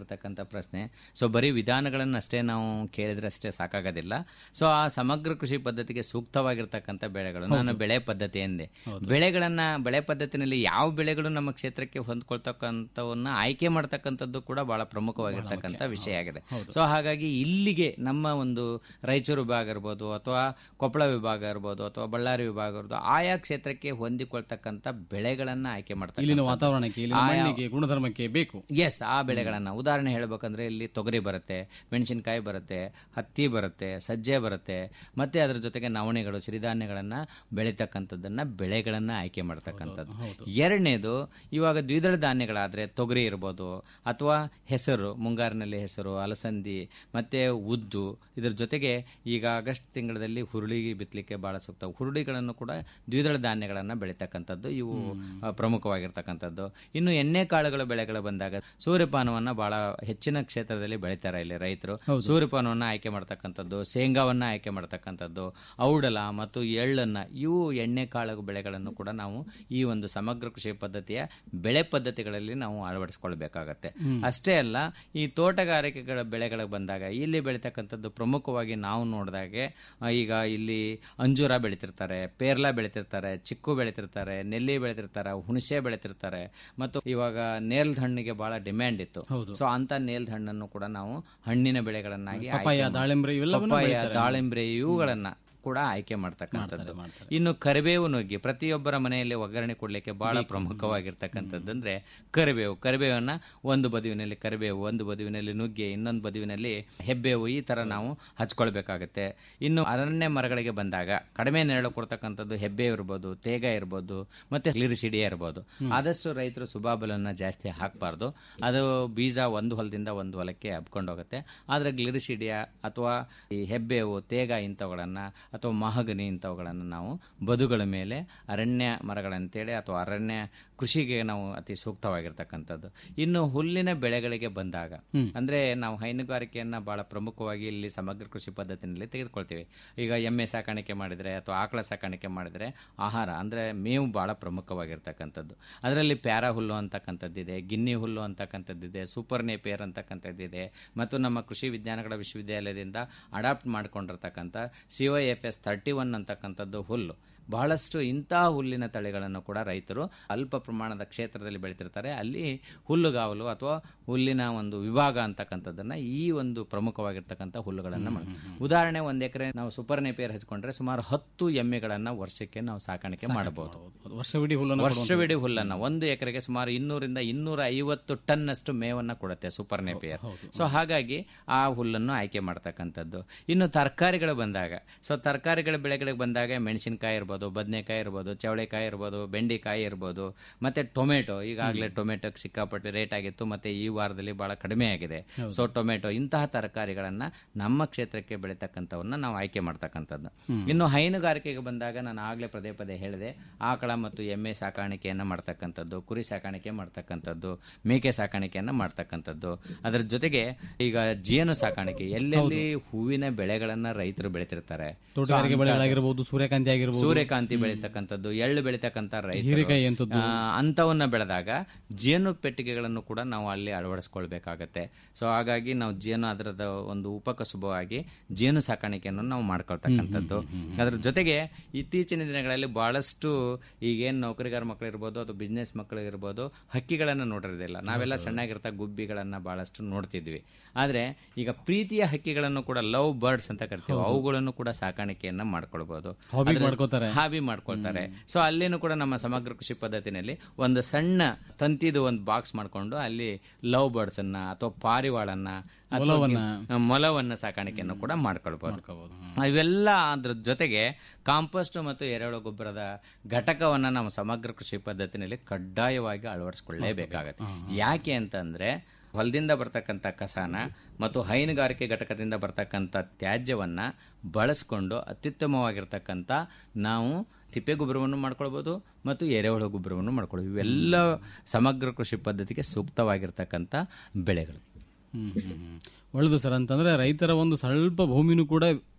ಪ್ರಶ್ನೆ ಸೊ ಬರೀ ವಿಧಾನಗಳನ್ನಷ್ಟೇ ನಾವು ಕೇಳಿದ್ರೆ ಅಷ್ಟೇ ಸಾಕಾಗೋದಿಲ್ಲ ಸೊ ಆ ಸಮಗ್ರ ಕೃಷಿ ಪದ್ಧತಿಗೆ ಸೂಕ್ತವಾಗಿರ್ತಕ್ಕಂಥ ಬೆಳೆಗಳು ನಾನು ಬೆಳೆ ಪದ್ಧತಿ ಎಂದೆ ಬೆಳೆಗಳನ್ನ ಬೆಳೆ ಪದ್ಧತಿನಲ್ಲಿ ಯಾವ ಬೆಳೆಗಳು ನಮ್ಮ ಕ್ಷೇತ್ರಕ್ಕೆ ಹೊಂದ್ಕೊಳ್ತಕ್ಕಂಥವನ್ನ ಆಯ್ಕೆ ಮಾಡ್ತಕ್ಕಂಥದ್ದು ಕೂಡ ಬಹಳ ಪ್ರಮುಖವಾಗಿರ್ತಕ್ಕಂಥ ವಿಷಯ ಆಗಿದೆ ಸೊ ಹಾಗಾಗಿ ಇಲ್ಲಿಗೆ ನಮ್ಮ ಒಂದು ರಾಯಚೂರು ವಿಭಾಗ ಇರ್ಬೋದು ಅಥವಾ ಕೊಪ್ಪಳ ವಿಭಾಗ ಇರ್ಬೋದು ಅಥವಾ ಬಳ್ಳಾರಿ ವಿಭಾಗ ಇರ್ಬೋದು ಆಯಾ ಕ್ಷೇತ್ರಕ್ಕೆ ಹೊಂದಿಕೊಳ್ತಕ್ಕಂಥ ಬೆಳೆಗಳನ್ನ ಆಯ್ಕೆ ಇಲ್ಲಿನ ಮಾಡ್ತಾರೆ ವಾತಾವರಣಕ್ಕೆ ಇಲ್ಲಿನ ಮಣ್ಣಿಗೆ ಗುಣಧರ್ಮಕ್ಕೆ ಬೇಕು ಎಸ್ ಆ ಬೆಳೆಗಳನ್ನ ಉದಾಹರಣೆ ಹೇಳ್ಬೇಕಂದ್ರೆ ಇಲ್ಲಿ ತೊಗರಿ ಬರುತ್ತೆ ಮೆಣಸಿನಕಾಯಿ ಬರುತ್ತೆ ಹತ್ತಿ ಬರುತ್ತೆ ಸಜ್ಜೆ ಬರುತ್ತೆ ಮತ್ತೆ ಅದರ ಜೊತೆಗೆ ನವಣೆಗಳು ಸಿರಿಧಾನ್ಯಗಳನ್ನ ಬೆಳೀತಕ್ಕಂಥದ್ದನ್ನ ಬೆಳೆಗಳನ್ನ ಆಯ್ಕೆ ಮಾಡ್ತಕ್ಕಂಥದ್ದು ಎರಡನೇದು ಇವಾಗ ದ್ವಿದಳ ಧಾನ್ಯಗಳಾದ್ರೆ ತೊಗರಿ ಇರ್ಬೋದು ಅಥವಾ ಹೆಸರು ಮುಂಗಾರಿನಲ್ಲಿ ಹೆಸರು ಅಲಸಂದಿ ಮತ್ತೆ ಉದ್ದು ಇದ್ರ ಜೊತೆಗೆ ಈಗ ಆಗಸ್ಟ್ ತಿಂಗಳಲ್ಲಿ ಹುರುಳಿ ಬಿತ್ತಲಿಕ್ಕೆ ಬಹಳ ಸೂಕ್ತ ಹುರುಳಿಗಳನ್ನು ಕೂಡ ದ್ವಿದಳ ಧಾನ್ಯಗಳನ್ನ ಬೆಳೀತಕ್ಕಂಥದ್ದು ಇವು ಆ, ಪ್ರಮುಖವಾಗಿರ್ತಕ್ಕಂಥದ್ದು ಇನ್ನು ಎಣ್ಣೆ ಕಾಳುಗಳ ಬೆಳೆಗಳು ಬಂದಾಗ ಸೂರ್ಯಪಾನವನ್ನ ಬಹಳ ಹೆಚ್ಚಿನ ಕ್ಷೇತ್ರದಲ್ಲಿ ಬೆಳೀತಾರೆ ಇಲ್ಲಿ ರೈತರು ಸೂರ್ಯಪಾನವನ್ನ ಆಯ್ಕೆ ಮಾಡ್ತಕ್ಕಂಥದ್ದು ಶೇಂಗಾವನ್ನ ಆಯ್ಕೆ ಮಾಡ್ತಕ್ಕಂಥದ್ದು ಔಡಲ ಮತ್ತು ಎಳ್ಳನ್ನ ಇವು ಎಣ್ಣೆ ಕಾಳು ಬೆಳೆಗಳನ್ನು ಕೂಡ ನಾವು ಈ ಒಂದು ಸಮಗ್ರ ಕೃಷಿ ಪದ್ಧತಿಯ ಬೆಳೆ ಪದ್ಧತಿಗಳಲ್ಲಿ ನಾವು ಅಳವಡಿಸಿಕೊಳ್ಬೇಕಾಗತ್ತೆ ಅಷ್ಟೇ ಅಲ್ಲ ಈ ತೋಟಗಾರಿಕೆಗಳ ಬೆಳೆಗಳಿಗೆ ಬಂದಾಗ ಇಲ್ಲಿ ಬೆಳೀತಕ್ಕಂಥದ್ದು ಪ್ರಮುಖವಾಗಿ ನಾವು ನೋಡಿದಾಗೆ ಆ, ಈಗ ಇಲ್ಲಿ ಅಂಜೂರ ಬೆಳಿತಿರ್ತಾರೆ ಪೇರ್ಲ ಬೆಳಿತಿರ್ತಾರೆ ಚಿಕ್ಕು ಬೆಳಿತಿರ್ತಾರೆ ನೆಲ್ಲಿ ಬೆಳಿತಿರ್ತಾರೆ ಹುಣಸೆ ಬೆಳಿತಿರ್ತಾರೆ ಮತ್ತು ಇವಾಗ ನೇಲ್ದ ಹಣ್ಣಿಗೆ ಬಹಳ ಡಿಮ್ಯಾಂಡ್ ಇತ್ತು ಸೊ ಅಂತ ನೇಲ್ದ ಹಣ್ಣನ್ನು ಕೂಡ ನಾವು ಹಣ್ಣಿನ ಬೆಳೆಗಳನ್ನಾಗಿ ಆಯ್ಕೆ ಪಪಾಯ, ಮಾಡಿ- ದಾಳಿಂಬ್ರೆ ಇವೆಲ್ಲವನ್ನೂ ಪಪಾಯ, ಬೆಳಿತಾರೆ. ದಾಳಿಂಬ್ರೆ ಇವುಗಳನ್ನ ಕೂಡ ಆಯ್ಕೆ ಮಾಡ್ತಕ್ಕಂಥದ್ದು ಇನ್ನು ಕರಿಬೇವು ನುಗ್ಗಿ ಪ್ರತಿಯೊಬ್ಬರ ಮನೆಯಲ್ಲಿ ಒಗ್ಗರಣೆ ಕೊಡ್ಲಿಕ್ಕೆ ಬಹಳ ಪ್ರಮುಖವಾಗಿರ್ತಕ್ಕಂಥದ್ದು ಅಂದ್ರೆ ಕರಿಬೇವು ಕರಿಬೇವನ್ನ ಒಂದು ಬದುವಿನಲ್ಲಿ ಕರಿಬೇವು ಒಂದು ಬದುವಿನಲ್ಲಿ ನುಗ್ಗೆ ಇನ್ನೊಂದು ಬದುವಿನಲ್ಲಿ ಹೆಬ್ಬೇವು ಈ ತರ ನಾವು ಹಚ್ಕೊಳ್ಬೇಕಾಗತ್ತೆ ಇನ್ನು ಅರಣ್ಯ ಮರಗಳಿಗೆ ಬಂದಾಗ ಕಡಿಮೆ ನೆರಳು ಕೊಡ್ತಕ್ಕಂಥದ್ದು ಹೆಬ್ಬೆ ಇರ್ಬೋದು ತೇಗ ಇರ್ಬೋದು ಮತ್ತೆ ಲಿರಿಸಿಡಿಯ ಇರ್ಬೋದು ಆದಷ್ಟು ರೈತರು ಸುಬಾಬಲನ್ನ ಜಾಸ್ತಿ ಹಾಕಬಾರ್ದು ಅದು ಬೀಜ ಒಂದು ಹೊಲದಿಂದ ಒಂದು ಹೊಲಕ್ಕೆ ಹಬ್ಕೊಂಡು ಹೋಗುತ್ತೆ ಆದ್ರೆ ಗ್ಲಿರಿಸಿಡಿಯ ಅಥವಾ ಈ ಹೆಬ್ಬೇವು ತೇಗ ಇಂಥವುಗಳನ್ನ ಅಥವಾ ಮಹಗನಿ ಇಂಥವುಗಳನ್ನು ನಾವು ಬದುಗಳ ಮೇಲೆ ಅರಣ್ಯ ಮರಗಳಂತೇಳಿ ಅಥವಾ ಅರಣ್ಯ ಕೃಷಿಗೆ ನಾವು ಅತಿ ಸೂಕ್ತವಾಗಿರ್ತಕ್ಕಂಥದ್ದು ಇನ್ನು ಹುಲ್ಲಿನ ಬೆಳೆಗಳಿಗೆ ಬಂದಾಗ ಅಂದ್ರೆ ನಾವು ಹೈನುಗಾರಿಕೆಯನ್ನ ಬಹಳ ಪ್ರಮುಖವಾಗಿ ಇಲ್ಲಿ ಸಮಗ್ರ ಕೃಷಿ ಪದ್ಧತಿನಲ್ಲಿ ತೆಗೆದುಕೊಳ್ತೀವಿ ಈಗ ಎಮ್ಮೆ ಸಾಕಾಣಿಕೆ ಮಾಡಿದ್ರೆ ಅಥವಾ ಆಕಳ ಸಾಕಾಣಿಕೆ ಮಾಡಿದ್ರೆ ಆಹಾರ ಅಂದ್ರೆ ಮೇವು ಬಹಳ ಪ್ರಮುಖವಾಗಿರ್ತಕ್ಕಂಥದ್ದು ಅದರಲ್ಲಿ ಪ್ಯಾರಾ ಹುಲ್ಲು ಅಂತಕ್ಕಂಥದ್ದಿದೆ ಗಿನ್ನಿ ಹುಲ್ಲು ಅಂತಕ್ಕಂಥದ್ದಿದೆ ಸೂಪರ್ ನೇಪಿಯರ್ ಅಂತಕ್ಕಂಥದ್ದಿದೆ ಮತ್ತು ನಮ್ಮ ಕೃಷಿ ವಿಜ್ಞಾನಗಳ ವಿಶ್ವವಿದ್ಯಾಲಯದಿಂದ ಅಡಾಪ್ಟ್ ಮಾಡ್ಕೊಂಡಿರ್ತಕ್ಕಂಥ C O F S thirty one ಅಂತಕ್ಕಂಥದ್ದು ಹುಲ್ಲು ಬಹಳಷ್ಟು ಇಂತಹ ಹುಲ್ಲಿನ ತಳಿಗಳನ್ನು ಕೂಡ ರೈತರು ಅಲ್ಪ ಪ್ರಮಾಣದ ಕ್ಷೇತ್ರದಲ್ಲಿ ಬೆಳೀತಿರ್ತಾರೆ ಅಲ್ಲಿ ಹುಲ್ಲುಗಾವಲು ಅಥವಾ ಹುಲ್ಲಿನ ಒಂದು ವಿಭಾಗ ಅಂತಕ್ಕಂಥದ್ದನ್ನ ಈ ಒಂದು ಪ್ರಮುಖವಾಗಿರ್ತಕ್ಕಂಥ ಹುಲ್ಲುಗಳನ್ನು ಮಾಡಿ ಉದಾಹರಣೆ ಒಂದ್ ಎಕರೆ ನಾವು ಸೂಪರ್ ನೇಪಿಯರ್ ಹಚ್ಕೊಂಡ್ರೆ ಸುಮಾರು ಹತ್ತು ಎಮ್ಮೆಗಳನ್ನ ವರ್ಷಕ್ಕೆ ನಾವು ಸಾಕಾಣಿಕೆ ಮಾಡಬಹುದು ವರ್ಷವಿಡೀ ಹುಲ್ಲನ್ನು ವರ್ಷವಿಡೀ ಹುಲ್ಲನ್ನ ಒಂದು ಎಕರೆಗೆ ಸುಮಾರು ಇನ್ನೂರಿಂದ ಇನ್ನೂರ ಐವತ್ತು ಟನ್ ಅಷ್ಟು ಮೇವನ್ನ ಕೊಡುತ್ತೆ ಸೂಪರ್ ನೇಪಿಯರ್ ಸೊ ಹಾಗಾಗಿ ಆ ಹುಲ್ಲನ್ನು ಆಯ್ಕೆ ಮಾಡ್ತಕ್ಕಂಥದ್ದು ಇನ್ನು ತರಕಾರಿಗಳು ಬಂದಾಗ ಸೊ ತರಕಾರಿಗಳ ಬೆಳೆಗಳಿಗೆ ಬಂದಾಗ ಮೆಣಸಿನಕಾಯಿ ಇರ್ಬೋದು ಬದನೆಕಾಯಿ ಇರ್ಬೋದು ಚವಳೆಕಾಯಿ ಇರ್ಬೋದು ಬೆಂಡೆಕಾಯಿ ಇರ್ಬೋದು ಮತ್ತೆ ಟೊಮೆಟೊ ಈಗಾಗಲೇ ಟೊಮೆಟೊಗೆ ಸಿಕ್ಕಾಪಟ್ಟೆ ರೇಟ್ ಆಗಿತ್ತು ಮತ್ತೆ ಈ ವಾರದಲ್ಲಿ ಬಹಳ ಕಡಿಮೆ ಆಗಿದೆ ಸೊ ಟೊಮೆಟೊ ಇಂತಹ ತರಕಾರಿಗಳನ್ನ ನಮ್ಮ ಕ್ಷೇತ್ರಕ್ಕೆ ಬೆಳೀತಕ್ಕಂಥವನ್ನ ನಾವು ಆಯ್ಕೆ ಮಾಡ್ತಕ್ಕಂಥದ್ದು ಇನ್ನು ಹೈನುಗಾರಿಕೆಗೆ ಬಂದಾಗ ನಾನು ಆಗ್ಲೇ ಪದೇ ಪದೇ ಹೇಳಿದೆ ಆಕಳ ಮತ್ತು ಎಮ್ಮೆ ಸಾಕಾಣಿಕೆಯನ್ನ ಮಾಡ್ತಕ್ಕಂಥದ್ದು ಕುರಿ ಸಾಕಾಣಿಕೆ ಮಾಡ್ತಕ್ಕಂಥದ್ದು ಮೇಕೆ ಸಾಕಾಣಿಕೆಯನ್ನ ಮಾಡ್ತಕ್ಕಂಥದ್ದು ಅದರ ಜೊತೆಗೆ ಈಗ ಜೇನು ಸಾಕಾಣಿಕೆ ಎಲ್ಲೆಲ್ಲಿ ಹೂವಿನ ಬೆಳೆಗಳನ್ನ ರೈತರು ಬೆಳಿತಿರ್ತಾರೆ ತೋಟಗಾರಿಕೆ ಬೆಳೆಗಳಾಗಿರ್ಬೋದು ಸೂರ್ಯಕಾಂತಿ ಆಗಿರ್ಬೋದು ಸೂರ್ಯಕಾಂತಿ ಬೆಳೀತಕ್ಕಂಥದ್ದು ಎಳ್ಳು ಬೆಳೀತಕ್ಕಂಥ ಹೀರೆಕಾಯಿ ರೈತರು ಎಂಥದ್ದು? ಆ, ಅಂಥವನ್ನ ಬೆಳೆದಾಗ ಜೇನು ಪೆಟ್ಟಿಗೆಗಳನ್ನು ಕೂಡ ನಾವು ಅಲ್ಲಿ ಅಳವಡಿಸ್ಕೊಳ್ಬೇಕಾಗತ್ತೆ ಸೊ ಹಾಗಾಗಿ ನಾವು ಜೇನು ಅದರದ ಒಂದು ಉಪಕಸುಬವಾಗಿ ಜೇನು ಸಾಕಾಣಿಕೆಯನ್ನು ನಾವು ಮಾಡ್ಕೊಳ್ತಕ್ಕಂಥದ್ದು ಅದರ ಜೊತೆಗೆ ಇತ್ತೀಚಿನ ದಿನಗಳಲ್ಲಿ ಬಹಳಷ್ಟು ಈಗೇನು ನೌಕರಿಗಾರ ಮಕ್ಕಳು ಇರ್ಬೋದು ಅಥವಾ ಬಿಸ್ನೆಸ್ ಮಕ್ಕಳು ಇರ್ಬೋದು ಹಕ್ಕಿಗಳನ್ನು ನೋಡಿರೋದಿಲ್ಲ ನಾವೆಲ್ಲ ಸಣ್ಣಾಗಿರ್ತಾ ಗುಬ್ಬಿಗಳನ್ನ ಬಹಳಷ್ಟು ನೋಡ್ತಿದ್ವಿ ಆದ್ರೆ ಈಗ ಪ್ರೀತಿಯ ಹಕ್ಕಿಗಳನ್ನು ಕೂಡ ಲವ್ ಬರ್ಡ್ಸ್ ಅಂತ ಕರಿತೀವಿ ಅವುಗಳನ್ನು ಕೂಡ ಸಾಕಾಣಿಕೆಯನ್ನ ಮಾಡ್ಕೊಳ್ಬಹುದು Hobby ಅದ್ರ- ಮಾಡ್ಕೊತಾರೆ. ಹಾಬಿ ಮಾಡ್ಕೊಳ್ತಾರೆ ಸೊ ಅಲ್ಲಿನೂ ಕೂಡ ನಮ್ಮ ಸಮಗ್ರ ಕೃಷಿ ಪದ್ಧತಿನಲ್ಲಿ ಒಂದು ಸಣ್ಣ ತಂತಿದು ಒಂದು ಬಾಕ್ಸ್ ಮಾಡ್ಕೊಂಡು ಅಲ್ಲಿ ಲವ್ ಬರ್ಡ್ಸ್ ಅನ್ನ ಅಥವಾ ಪಾರಿವಾಳನ್ನ ಅಥವಾ ಮೊಲವನ್ನ. ಗಿ- ಮೊಲವನ್ನ ಸಾಕಾಣಿಕೆಯನ್ನು ಕೂಡ ಮಾಡ್ಕೊಳ್ಬಹುದು ಇವೆಲ್ಲ ಅದ್ರ ಜೊತೆಗೆ ಕಾಂಪೋಸ್ಟ್ ಮತ್ತು ಎರೆಹುಳ ಗೊಬ್ಬರದ ಘಟಕವನ್ನ ನಾವು ಸಮಗ್ರ ಕೃಷಿ ಪದ್ಧತಿನಲ್ಲಿ ಕಡ್ಡಾಯವಾಗಿ ಅಳವಡಿಸ್ಕೊಳ್ಳೇಬೇಕಾಗತ್ತೆ ಯಾಕೆ ಅಂತಂದ್ರೆ ಹೊಲದಿಂದ ಬರ್ತಕ್ಕಂಥ ಕಸನ ಮತ್ತು ಹೈನುಗಾರಿಕೆ ಘಟಕದಿಂದ ಬರ್ತಕ್ಕಂಥ ತ್ಯಾಜ್ಯವನ್ನ ಬಳಸ್ಕೊಂಡು ಅತ್ಯುತ್ತಮವಾಗಿರ್ತಕ್ಕಂಥ ನಾವು ತಿಪ್ಪೆ ಗೊಬ್ಬರವನ್ನು ಮಾಡ್ಕೊಳ್ಬೋದು ಮತ್ತು ಎರೆಹುಳ ಗೊಬ್ಬರವನ್ನು ಮಾಡ್ಕೊಳ್ಬೋದು ಇವೆಲ್ಲ ಸಮಗ್ರ ಕೃಷಿ ಪದ್ಧತಿಗೆ ಸೂಕ್ತವಾಗಿರ್ತಕ್ಕಂಥ ಬೆಳೆಗಳು ಹ್ಮ್, ಹ್ಮ್, ಹ್ಮ್. ಒಳ್ಳೆದು ಸರ್ ಅಂತಂದ್ರೆ ರೈತರ ಒಂದು ಸ್ವಲ್ಪ ಭೂಮಿನೂ ಕೂಡ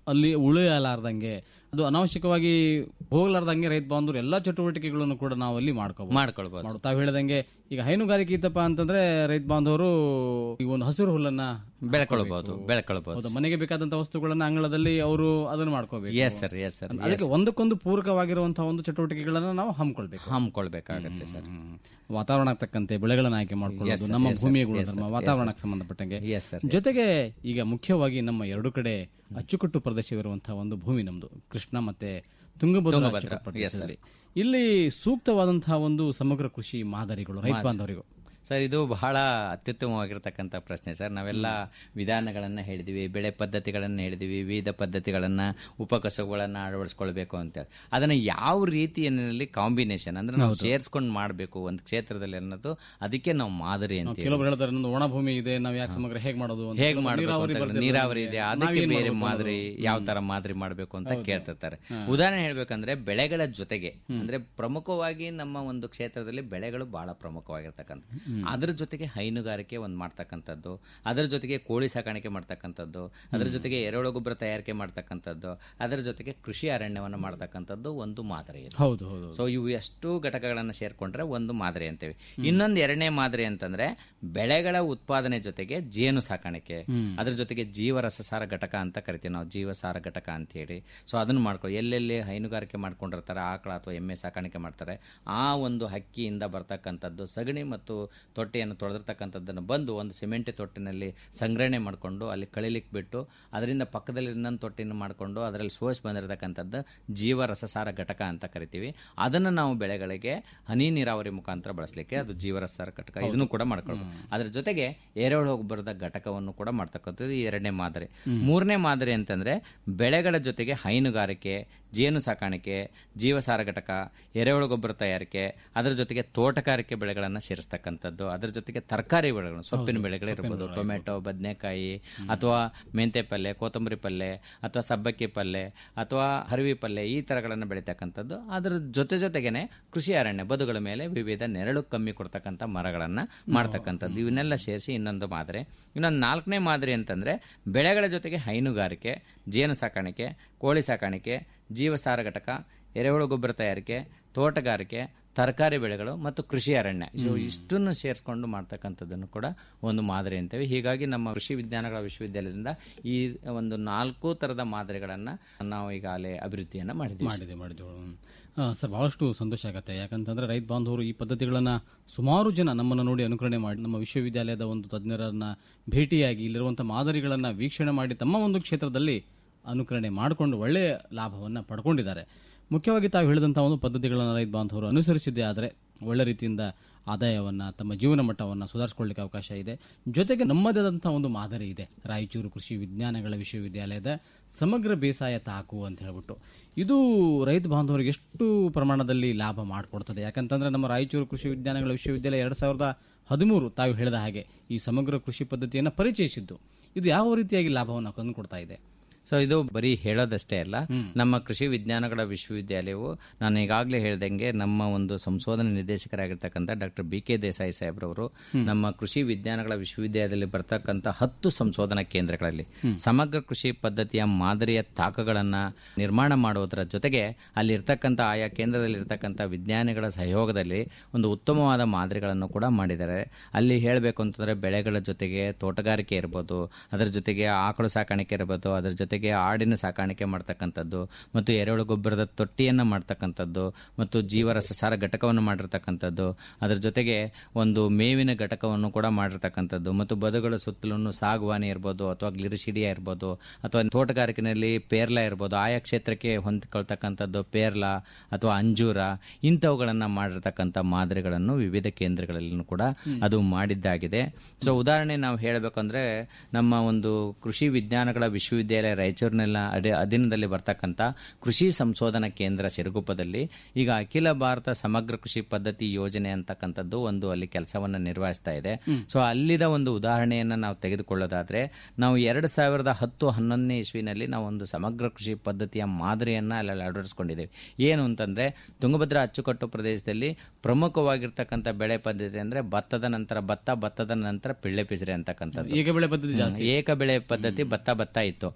ಅಲ್ಲಿ ಉಳಿಯಲಾರ್ದಂಗೆ ಅದು ಅನಾವಶ್ಯಕವಾಗಿ ಹೋಗ್ಲಾರ್ದಂಗೆ ರೈತ ಬಾಂಧವರು ಎಲ್ಲಾ ಚಟುವಟಿಕೆಗಳನ್ನು ಕೂಡ ನಾವು ಅಲ್ಲಿ ಮಾಡ್ಕೋಬಹುದು ಮಾಡ್ಕೊಳ್ಬಹುದು ಮಾಡು- ತಾವು ಹೇಳ್ದಂಗೆ ಈಗ ಹೈನುಗಾರಿಕೆ ಇತ್ತಪ್ಪ ಅಂತಂದ್ರೆ ರೈತ ಬಾಂಧವರು ಈ ಒಂದು ಹಸಿರು ಹುಲ್ಲನ್ನ ಬೆಳ್ಕೊಳ್ಬಹುದು ಬೆಳ್ಕೊಳ್ಬಹುದು ಹೌದು ಮನೆಗೆ ಬೇಕಾದಂತ ವಸ್ತುಗಳನ್ನ ಅಂಗಳದಲ್ಲಿ ಅವರು ಅದನ್ನ ಮಾಡ್ಕೋಬೇಕು ಎಸ್ ಸರ್ ಎಸ್ ಸರ್ ಅದಕ್ಕೆ ಒಂದಕ್ಕೊಂದು ಪೂರಕವಾಗಿರುವಂತಹ ಒಂದು ಚಟುವಟಿಕೆಗಳನ್ನ ನಾವು ಹಮ್ಮಿಕೊಳ್ಬೇಕು ಹಮ್ಕೊಳ್ಬೇಕಾಗತ್ತೆ ಸರ್ ವಾತಾವರಣಕ್ಕೆ ತಕ್ಕಂತೆ ಬೆಳೆಗಳನ್ನ ಆಯ್ಕೆ ಮಾಡ್ಕೊಳ್ಳೋದು sir, ನಮ್ಮ yes, sir, ಭೂಮಿಯ yes, ಗುಣಧರ್ಮ sir, yes, ವಾತಾವರಣಕ್ಕೆ ಸಂಬಂಧಪಟ್ಟಂಗೆ Yes, sir, ಜೊತೆಗೆ ಈಗ ಮುಖ್ಯವಾಗಿ ನಮ್ಮ ಎರಡು ಕಡೆ ಅಚ್ಚುಕಟ್ಟು ಪ್ರದೇಶವಿರುವಂತಹ ಒಂದು ಭೂಮಿ ನಮ್ದು ಕೃಷ್ಣ ಮತ್ತೆ ತುಂಗಭದ್ರಾ ತುಂಗಭದ್ರಾ, ಅಚ್ಚುಕಟ್ಟು yes, sir. ಪ್ರದೇಶದಲ್ಲಿ ಇಲ್ಲಿ ಸೂಕ್ತವಾದಂತಹ ಒಂದು ಸಮಗ್ರ ಕೃಷಿ ಮಾದರಿಗಳು ರೈತ ಬಾಂಧವರಿಗೂ ಸರ್ ಇದು ಬಹಳ ಅತ್ಯುತ್ತಮವಾಗಿರ್ತಕ್ಕಂಥ ಪ್ರಶ್ನೆ ಸರ್ ನಾವೆಲ್ಲ ವಿಧಾನಗಳನ್ನು ಹೇಳಿದ್ವಿ ಬೆಳೆ ಪದ್ಧತಿಗಳನ್ನು ಹೇಳಿದ್ವಿ ವಿವಿಧ ಪದ್ಧತಿಗಳನ್ನು ಉಪಕಸಬುಗಳನ್ನು ಅಳವಡಿಸ್ಕೊಳ್ಬೇಕು ಅಂತೇಳಿ ಅದನ್ನು ಯಾವ ರೀತಿಯಲ್ಲಿ ಕಾಂಬಿನೇಷನ್ ಅಂದ್ರೆ ನಾವು ಸೇರಿಸ್ಕೊಂಡು ಮಾಡಬೇಕು ಒಂದು ಕ್ಷೇತ್ರದಲ್ಲಿ ಅನ್ನೋದು ಅದಕ್ಕೆ ನಾವು ಮಾದರಿ ಅಂತೀವಿ ಕೆಲವರು ಹೇಳ್ತಾರೆ ನಮ್ದು ಒಣ ಭೂಮಿ ಇದೆ ನಾವು ಯಾಕೆ ಸಮಗ್ರ ಹೇಗ್ ಮಾಡೋದು ಅಂತ. ಹೇಗ್ ಕೆಲವರು ಮಾಡಬೇಕು ನೀರಾವರಿ ಅಂತ ಬರ್ದಿರೋದು ನೀರಾವರಿ ಇದೆ ನಮ್ಗೆ. ಅದಕ್ಕೆ ನಾವೇನ್ ಬೇರೆ ಮಾಡ್ಬೇಕು ಮಾದರಿ ಅನ್ನೋದು. ಯಾವ ತರ ಮಾದರಿ ಮಾಡಬೇಕು ಅಂತ ಕೇಳ್ತಿರ್ತಾರೆ ಉದಾಹರಣೆ ಹೇಳ್ಬೇಕಂದ್ರೆ ಬೆಳೆಗಳ ಜೊತೆಗೆ ಅಂದ್ರೆ ಪ್ರಮುಖವಾಗಿ ನಮ್ಮ ಒಂದು ಕ್ಷೇತ್ರದಲ್ಲಿ ಬೆಳೆಗಳು ಬಹಳ ಪ್ರಮುಖವಾಗಿರ್ತಕ್ಕಂಥ ಅದ್ರ ಜೊತೆಗೆ ಹೈನುಗಾರಿಕೆ ಒಂದು ಮಾಡ್ತಕ್ಕಂಥದ್ದು ಅದರ ಜೊತೆಗೆ ಕೋಳಿ ಸಾಕಾಣಿಕೆ ಮಾಡ್ತಕ್ಕಂಥದ್ದು ಅದರ ಜೊತೆಗೆ ಎರೆಹುಳು ಗೊಬ್ಬರ ತಯಾರಿಕೆ ಮಾಡ್ತಕ್ಕಂಥದ್ದು ಅದರ ಜೊತೆಗೆ ಕೃಷಿ ಅರಣ್ಯವನ್ನು ಮಾಡ್ತಕ್ಕಂಥದ್ದು ಒಂದು ಮಾದರಿ ಇದೆ ಹೌದು ಹೌದು ಸೊ ಇವು ಎಷ್ಟು ಘಟಕಗಳನ್ನು ಸೇರ್ಕೊಂಡ್ರೆ ಒಂದು ಮಾದರಿ ಅಂತೇವೆ ಇನ್ನೊಂದು ಎರಡನೇ ಮಾದರಿ ಅಂತಂದ್ರೆ ಬೆಳೆಗಳ ಉತ್ಪಾದನೆ ಜೊತೆಗೆ ಜೇನು ಸಾಕಾಣಿಕೆ ಅದ್ರ ಜೊತೆಗೆ ಜೀವರಸಸಾರ ಘಟಕ ಅಂತ ಕರಿತೀವಿ ನಾವು ಜೀವಸಾರ ಘಟಕ ಅಂತ ಹೇಳಿ ಸೊ ಅದನ್ನ ಮಾಡ್ಕೊಳ್ಳಿ ಎಲ್ಲೆಲ್ಲಿ ಹೈನುಗಾರಿಕೆ ಮಾಡ್ಕೊಂಡಿರ್ತಾರೆ ಆಕಳ ಅಥವಾ ಎಮ್ಮೆ ಸಾಕಾಣಿಕೆ ಮಾಡ್ತಾರೆ ಆ ಒಂದು ಹಕ್ಕಿಯಿಂದ ಬರ್ತಕ್ಕಂಥದ್ದು ಸಗಣಿ ಮತ್ತು ತೊಟ್ಟೆಯನ್ನು ತೊಳೆದಿರ್ತಕ್ಕಂಥದ್ದನ್ನು ಬಂದು ಒಂದು ಸಿಮೆಂಟ್ ತೊಟ್ಟಿನಲ್ಲಿ ಸಂಗ್ರಹಣೆ ಮಾಡಿಕೊಂಡು ಅಲ್ಲಿ ಕಳಿಲಿಕ್ಕೆ ಬಿಟ್ಟು ಅದರಿಂದ ಪಕ್ಕದಲ್ಲಿ ಇನ್ನೊಂದು ತೊಟ್ಟಿನ ಮಾಡಿಕೊಂಡು ಅದರಲ್ಲಿ ಸೋಸ್ ಬಂದಿರತಕ್ಕಂಥದ್ದು ಜೀವ ರಸಸಾರ ಘಟಕ ಅಂತ ಕರಿತೀವಿ ಅದನ್ನು ನಾವು ಬೆಳೆಗಳಿಗೆ ಹನಿ ನೀರಾವರಿ ಮುಖಾಂತರ ಬಳಸಲಿಕ್ಕೆ ಅದು ಜೀವರಸಸಾರ ಘಟಕ ಇದನ್ನು ಕೂಡ ಮಾಡ್ಕೊಳ್ಬೋದು ಅದರ ಜೊತೆಗೆ ಎರೆಹುಳು ಗೊಬ್ಬರದ ಘಟಕವನ್ನು ಕೂಡ ಮಾಡ್ತಕ್ಕಂಥದ್ದು ಈ ಎರಡನೇ ಮಾದರಿ ಮೂರನೇ ಮಾದರಿ ಅಂತಂದ್ರೆ ಬೆಳೆಗಳ ಜೊತೆಗೆ ಹೈನುಗಾರಿಕೆ ಜೇನು ಸಾಕಾಣಿಕೆ ಜೀವಸಾರ ಘಟಕ ಎರೆಹುಳು ಗೊಬ್ಬರ ತಯಾರಿಕೆ ಅದರ ಜೊತೆಗೆ ತೋಟಗಾರಿಕೆ ಬೆಳೆಗಳನ್ನು ಸೇರಿಸ್ತಕ್ಕಂಥದ್ದು ಅದರ ಜೊತೆಗೆ ತರಕಾರಿ ಬೆಳೆಗಳು ಸೊಪ್ಪಿನ ಬೆಳೆಗಳಿರ್ಬೋದು ಟೊಮೆಟೊ ಬದನೆಕಾಯಿ ಅಥವಾ ಮೆಂತೆ ಪಲ್ಯ ಕೊತ್ತಂಬರಿ ಪಲ್ಯ ಅಥವಾ ಸಬ್ಬಕ್ಕಿ ಪಲ್ಯ ಅಥವಾ ಹರಿವಿ ಪಲ್ಯ ಈ ಥರಗಳನ್ನು ಬೆಳೀತಕ್ಕಂಥದ್ದು ಅದರ ಜೊತೆ ಜೊತೆಗೇನೆ ಕೃಷಿ ಅರಣ್ಯ ಬದುಗಳ ಮೇಲೆ ವಿವಿಧ ನೆರಳು ಕಮ್ಮಿ ಕೊಡ್ತಕ್ಕಂಥ ಮರಗಳನ್ನು ಮಾಡ್ತಕ್ಕಂಥದ್ದು ಇವನ್ನೆಲ್ಲ ಸೇರಿಸಿ ಇನ್ನೊಂದು ಮಾದರಿ ಇನ್ನೊಂದು ನಾಲ್ಕನೇ ಮಾದರಿ ಅಂತಂದ್ರೆ ಬೆಳೆಗಳ ಜೊತೆಗೆ ಹೈನುಗಾರಿಕೆ ಜೇನು ಸಾಕಾಣಿಕೆ ಕೋಳಿ ಸಾಕಾಣಿಕೆ ಜೀವಸಾರ ಘಟಕ ಎರೆಹುಳು ಗೊಬ್ಬರ ತಯಾರಿಕೆ ತೋಟಗಾರಿಕೆ ತರಕಾರಿ ಬೆಳೆಗಳು ಮತ್ತು ಕೃಷಿ ಅರಣ್ಯ ಸೊ ಇಷ್ಟನ್ನು ಸೇರಿಸ್ಕೊಂಡು ಮಾಡ್ತಕ್ಕಂಥದ್ದನ್ನು ಕೂಡ ಒಂದು ಮಾದರಿ ಅಂತೇವೆ ಹೀಗಾಗಿ ನಮ್ಮ ಕೃಷಿ ವಿಜ್ಞಾನಗಳ ವಿಶ್ವವಿದ್ಯಾಲಯದಿಂದ ಈ ಒಂದು ನಾಲ್ಕು ತರದ ಮಾದರಿಗಳನ್ನು ನಾವು ಈಗಾಗಲೇ ಅಭಿವೃದ್ಧಿಯನ್ನು ಮಾಡಿದ್ದೀವಿ ಮಾಡಿದೆ ಮಾಡಿದೆವು ಆ, ಸರ್ ಬಹಳಷ್ಟು ಸಂತೋಷ ಆಗುತ್ತೆ ಯಾಕಂತಂದ್ರೆ ರೈತ ಬಾಂಧವರು ಈ ಪದ್ಧತಿಗಳನ್ನ ಸುಮಾರು ಜನ ನಮ್ಮನ್ನು ನೋಡಿ ಅನುಕರಣೆ ಮಾಡಿ ನಮ್ಮ ವಿಶ್ವವಿದ್ಯಾಲಯದ ಒಂದು ತಜ್ಞರನ್ನ ಭೇಟಿಯಾಗಿ ಇಲ್ಲಿರುವಂತಹ ಮಾದರಿಗಳನ್ನ ವೀಕ್ಷಣೆ ಮಾಡಿ ತಮ್ಮ ಒಂದು ಕ್ಷೇತ್ರದಲ್ಲಿ ಅನುಕರಣೆ ಮಾಡಿಕೊಂಡು ಒಳ್ಳೆಯ ಲಾಭವನ್ನ ಪಡ್ಕೊಂಡಿದ್ದಾರೆ ಮುಖ್ಯವಾಗಿ ತಾವು ಹೇಳಿದಂತಹ ಒಂದು ಪದ್ಧತಿಗಳನ್ನು ರೈತ ಬಾಂಧವರು ಅನುಸರಿಸಿದ್ದೇ ಆದರೆ ಒಳ್ಳೆ ರೀತಿಯಿಂದ ಆದಾಯವನ್ನ ತಮ್ಮ ಜೀವನ ಮಟ್ಟವನ್ನು ಸುಧಾರಿಸಿಕೊಳ್ಳಿಕ್ಕೆ ಅವಕಾಶ ಇದೆ ಜೊತೆಗೆ ನಮ್ಮದಾದಂತಹ ಒಂದು ಮಾದರಿ ಇದೆ ರಾಯಚೂರು ಕೃಷಿ ವಿಜ್ಞಾನಗಳ ವಿಶ್ವವಿದ್ಯಾಲಯದ ಸಮಗ್ರ ಬೇಸಾಯ ತಾಕು ಅಂತ ಹೇಳ್ಬಿಟ್ಟು ಇದು ರೈತ ಬಾಂಧವರಿಗೆ ಎಷ್ಟು ಪ್ರಮಾಣದಲ್ಲಿ ಲಾಭ ಮಾಡಿಕೊಡ್ತದೆ ಯಾಕಂತಂದ್ರೆ ನಮ್ಮ ರಾಯಚೂರು ಕೃಷಿ ವಿಜ್ಞಾನಗಳ ವಿಶ್ವವಿದ್ಯಾಲಯ ಎರಡ್ ಸಾವಿರದ ಹದಿಮೂರು ತಾವು ಹೇಳಿದ ಹಾಗೆ ಈ ಸಮಗ್ರ ಕೃಷಿ ಪದ್ಧತಿಯನ್ನು ಪರಿಚಯಿಸಿದ್ದು ಇದು ಯಾವ ರೀತಿಯಾಗಿ ಲಾಭವನ್ನು ತಂದುಕೊಡ್ತಾ ಇದೆ ಸೊ ಇದು ಬರೀ ಹೇಳೋದಷ್ಟೇ ಅಲ್ಲ ನಮ್ಮ ಕೃಷಿ ವಿಜ್ಞಾನಗಳ ವಿಶ್ವವಿದ್ಯಾಲಯವು ನಾನು ಈಗಾಗಲೇ ಹೇಳ್ದಂಗೆ ನಮ್ಮ ಒಂದು ಸಂಶೋಧನಾ ನಿರ್ದೇಶಕರಾಗಿರ್ತಕ್ಕಂಥ ಡಾಕ್ಟರ್ ಬಿ ಕೆ ದೇಸಾಯಿ ಸಾಹೇಬ್ರವರು ನಮ್ಮ ಕೃಷಿ ವಿಜ್ಞಾನಗಳ ವಿಶ್ವವಿದ್ಯಾಲಯದಲ್ಲಿ ಬರ್ತಕ್ಕಂಥ ಹತ್ತು ಸಂಶೋಧನಾ ಕೇಂದ್ರಗಳಲ್ಲಿ ಸಮಗ್ರ ಕೃಷಿ ಪದ್ಧತಿಯ ಮಾದರಿಯ ತಾಕಗಳನ್ನ ನಿರ್ಮಾಣ ಮಾಡುವುದರ ಜೊತೆಗೆ ಅಲ್ಲಿ ಇರ್ತಕ್ಕಂಥ ಆಯಾ ಕೇಂದ್ರದಲ್ಲಿ ಇರ್ತಕ್ಕಂಥ ವಿಜ್ಞಾನಿಗಳ ಸಹಯೋಗದಲ್ಲಿ ಒಂದು ಉತ್ತಮವಾದ ಮಾದರಿಗಳನ್ನು ಕೂಡ ಮಾಡಿದ್ದಾರೆ ಅಲ್ಲಿ ಹೇಳಬೇಕು ಅಂತಂದ್ರೆ ಬೆಳೆಗಳ ಜೊತೆಗೆ ತೋಟಗಾರಿಕೆ ಇರ್ಬೋದು ಅದರ ಜೊತೆಗೆ ಆಕಳು ಸಾಕಾಣಿಕೆ ಇರ್ಬೋದು ಅದರ ಜೊತೆಗೆ ಆಡಿನ ಸಾಕಾಣಿಕೆ ಮಾಡ್ತಕ್ಕಂಥದ್ದು ಮತ್ತು ಎರೆಹುಳು ಗೊಬ್ಬರದ ತೊಟ್ಟಿಯನ್ನು ಮಾಡ್ತಕ್ಕಂಥದ್ದು ಮತ್ತು ಜೀವರಸಸಾರ ಘಟಕವನ್ನು ಮಾಡಿರ್ತಕ್ಕಂಥದ್ದು ಅದರ ಜೊತೆಗೆ ಒಂದು ಮೇವಿನ ಘಟಕವನ್ನು ಕೂಡ ಮಾಡಿರ್ತಕ್ಕಂಥದ್ದು ಮತ್ತು ಬದುಗಳ ಸುತ್ತಲೂ ಸಾಗುವಾನಿ ಇರ್ಬೋದು ಅಥವಾ ಗ್ಲಿರಿಸಿಡಿಯಾ ಇರ್ಬೋದು ಅಥವಾ ತೋಟಗಾರಿಕೆಯಲ್ಲಿ ಪೇರ್ಲ ಇರ್ಬೋದು ಆಯಾ ಕ್ಷೇತ್ರಕ್ಕೆ ಹೊಂದಿಕೊಳ್ತಕ್ಕಂಥದ್ದು ಪೇರ್ಲ ಅಥವಾ ಅಂಜೂರ ಇಂಥವುಗಳನ್ನು ಮಾಡಿರ್ತಕ್ಕಂಥ ಮಾದರಿಗಳನ್ನು ವಿವಿಧ ಕೇಂದ್ರಗಳಲ್ಲೂ ಕೂಡ ಅದು ಮಾಡಿದ್ದಾಗಿದೆ ಸೊ ಉದಾಹರಣೆ ನಾವು ಹೇಳಬೇಕಂದ್ರೆ ನಮ್ಮ ಒಂದು ಕೃಷಿ ವಿಜ್ಞಾನಗಳ ವಿಶ್ವವಿದ್ಯಾಲಯ ರಾಯಚೂರಿನೆಲ್ಲ ಅಡಿ ಅಧೀನದಲ್ಲಿ ಬರ್ತಕ್ಕಂಥ ಕೃಷಿ ಸಂಶೋಧನಾ ಕೇಂದ್ರ ಸಿರುಗುಪ್ಪದಲ್ಲಿ ಈಗ ಅಖಿಲ ಭಾರತ ಸಮಗ್ರ ಕೃಷಿ ಪದ್ಧತಿ ಯೋಜನೆ ಅಂತಕ್ಕಂಥದ್ದು ಒಂದು ಅಲ್ಲಿ ಕೆಲಸವನ್ನು ನಿರ್ವಹಿಸ್ತಾ ಇದೆ ಸೊ ಅಲ್ಲಿದ ಒಂದು ಉದಾಹರಣೆಯನ್ನ ನಾವು ತೆಗೆದುಕೊಳ್ಳೋದಾದ್ರೆ ನಾವು ಎರಡು ಸಾವಿರದ ಹತ್ತು ಹನ್ನೊಂದನೇ ಇಸ್ವಿನಲ್ಲಿ ನಾವು ಒಂದು ಸಮಗ್ರ ಕೃಷಿ ಪದ್ಧತಿಯ ಮಾದರಿಯನ್ನ ಅಲ್ಲಿ ಅಳವಡಿಸ್ಕೊಂಡಿದ್ದೇವೆ ಏನು ಅಂತಂದ್ರೆ ತುಂಗಭದ್ರಾ ಅಚ್ಚುಕಟ್ಟು ಪ್ರದೇಶದಲ್ಲಿ ಪ್ರಮುಖವಾಗಿರ್ತಕ್ಕಂಥ ಬೆಳೆ ಪದ್ಧತಿ ಅಂದ್ರೆ ಭತ್ತದ ನಂತರ ಭತ್ತ ಭತ್ತದ ನಂತರ ಪಿಳ್ಳೆ ಪಿಸರೆ ಅಂತಕ್ಕಂಥದ್ದು ಈಗ ಬೆಳೆ ಪದ್ಧತಿ ಜಾಸ್ತಿ ಏಕ ಬೆಳೆ ಪದ್ಧತಿ ಭತ್ತ ಭತ್ತ ಇತ್ತು ಅದಕ್ಕೆ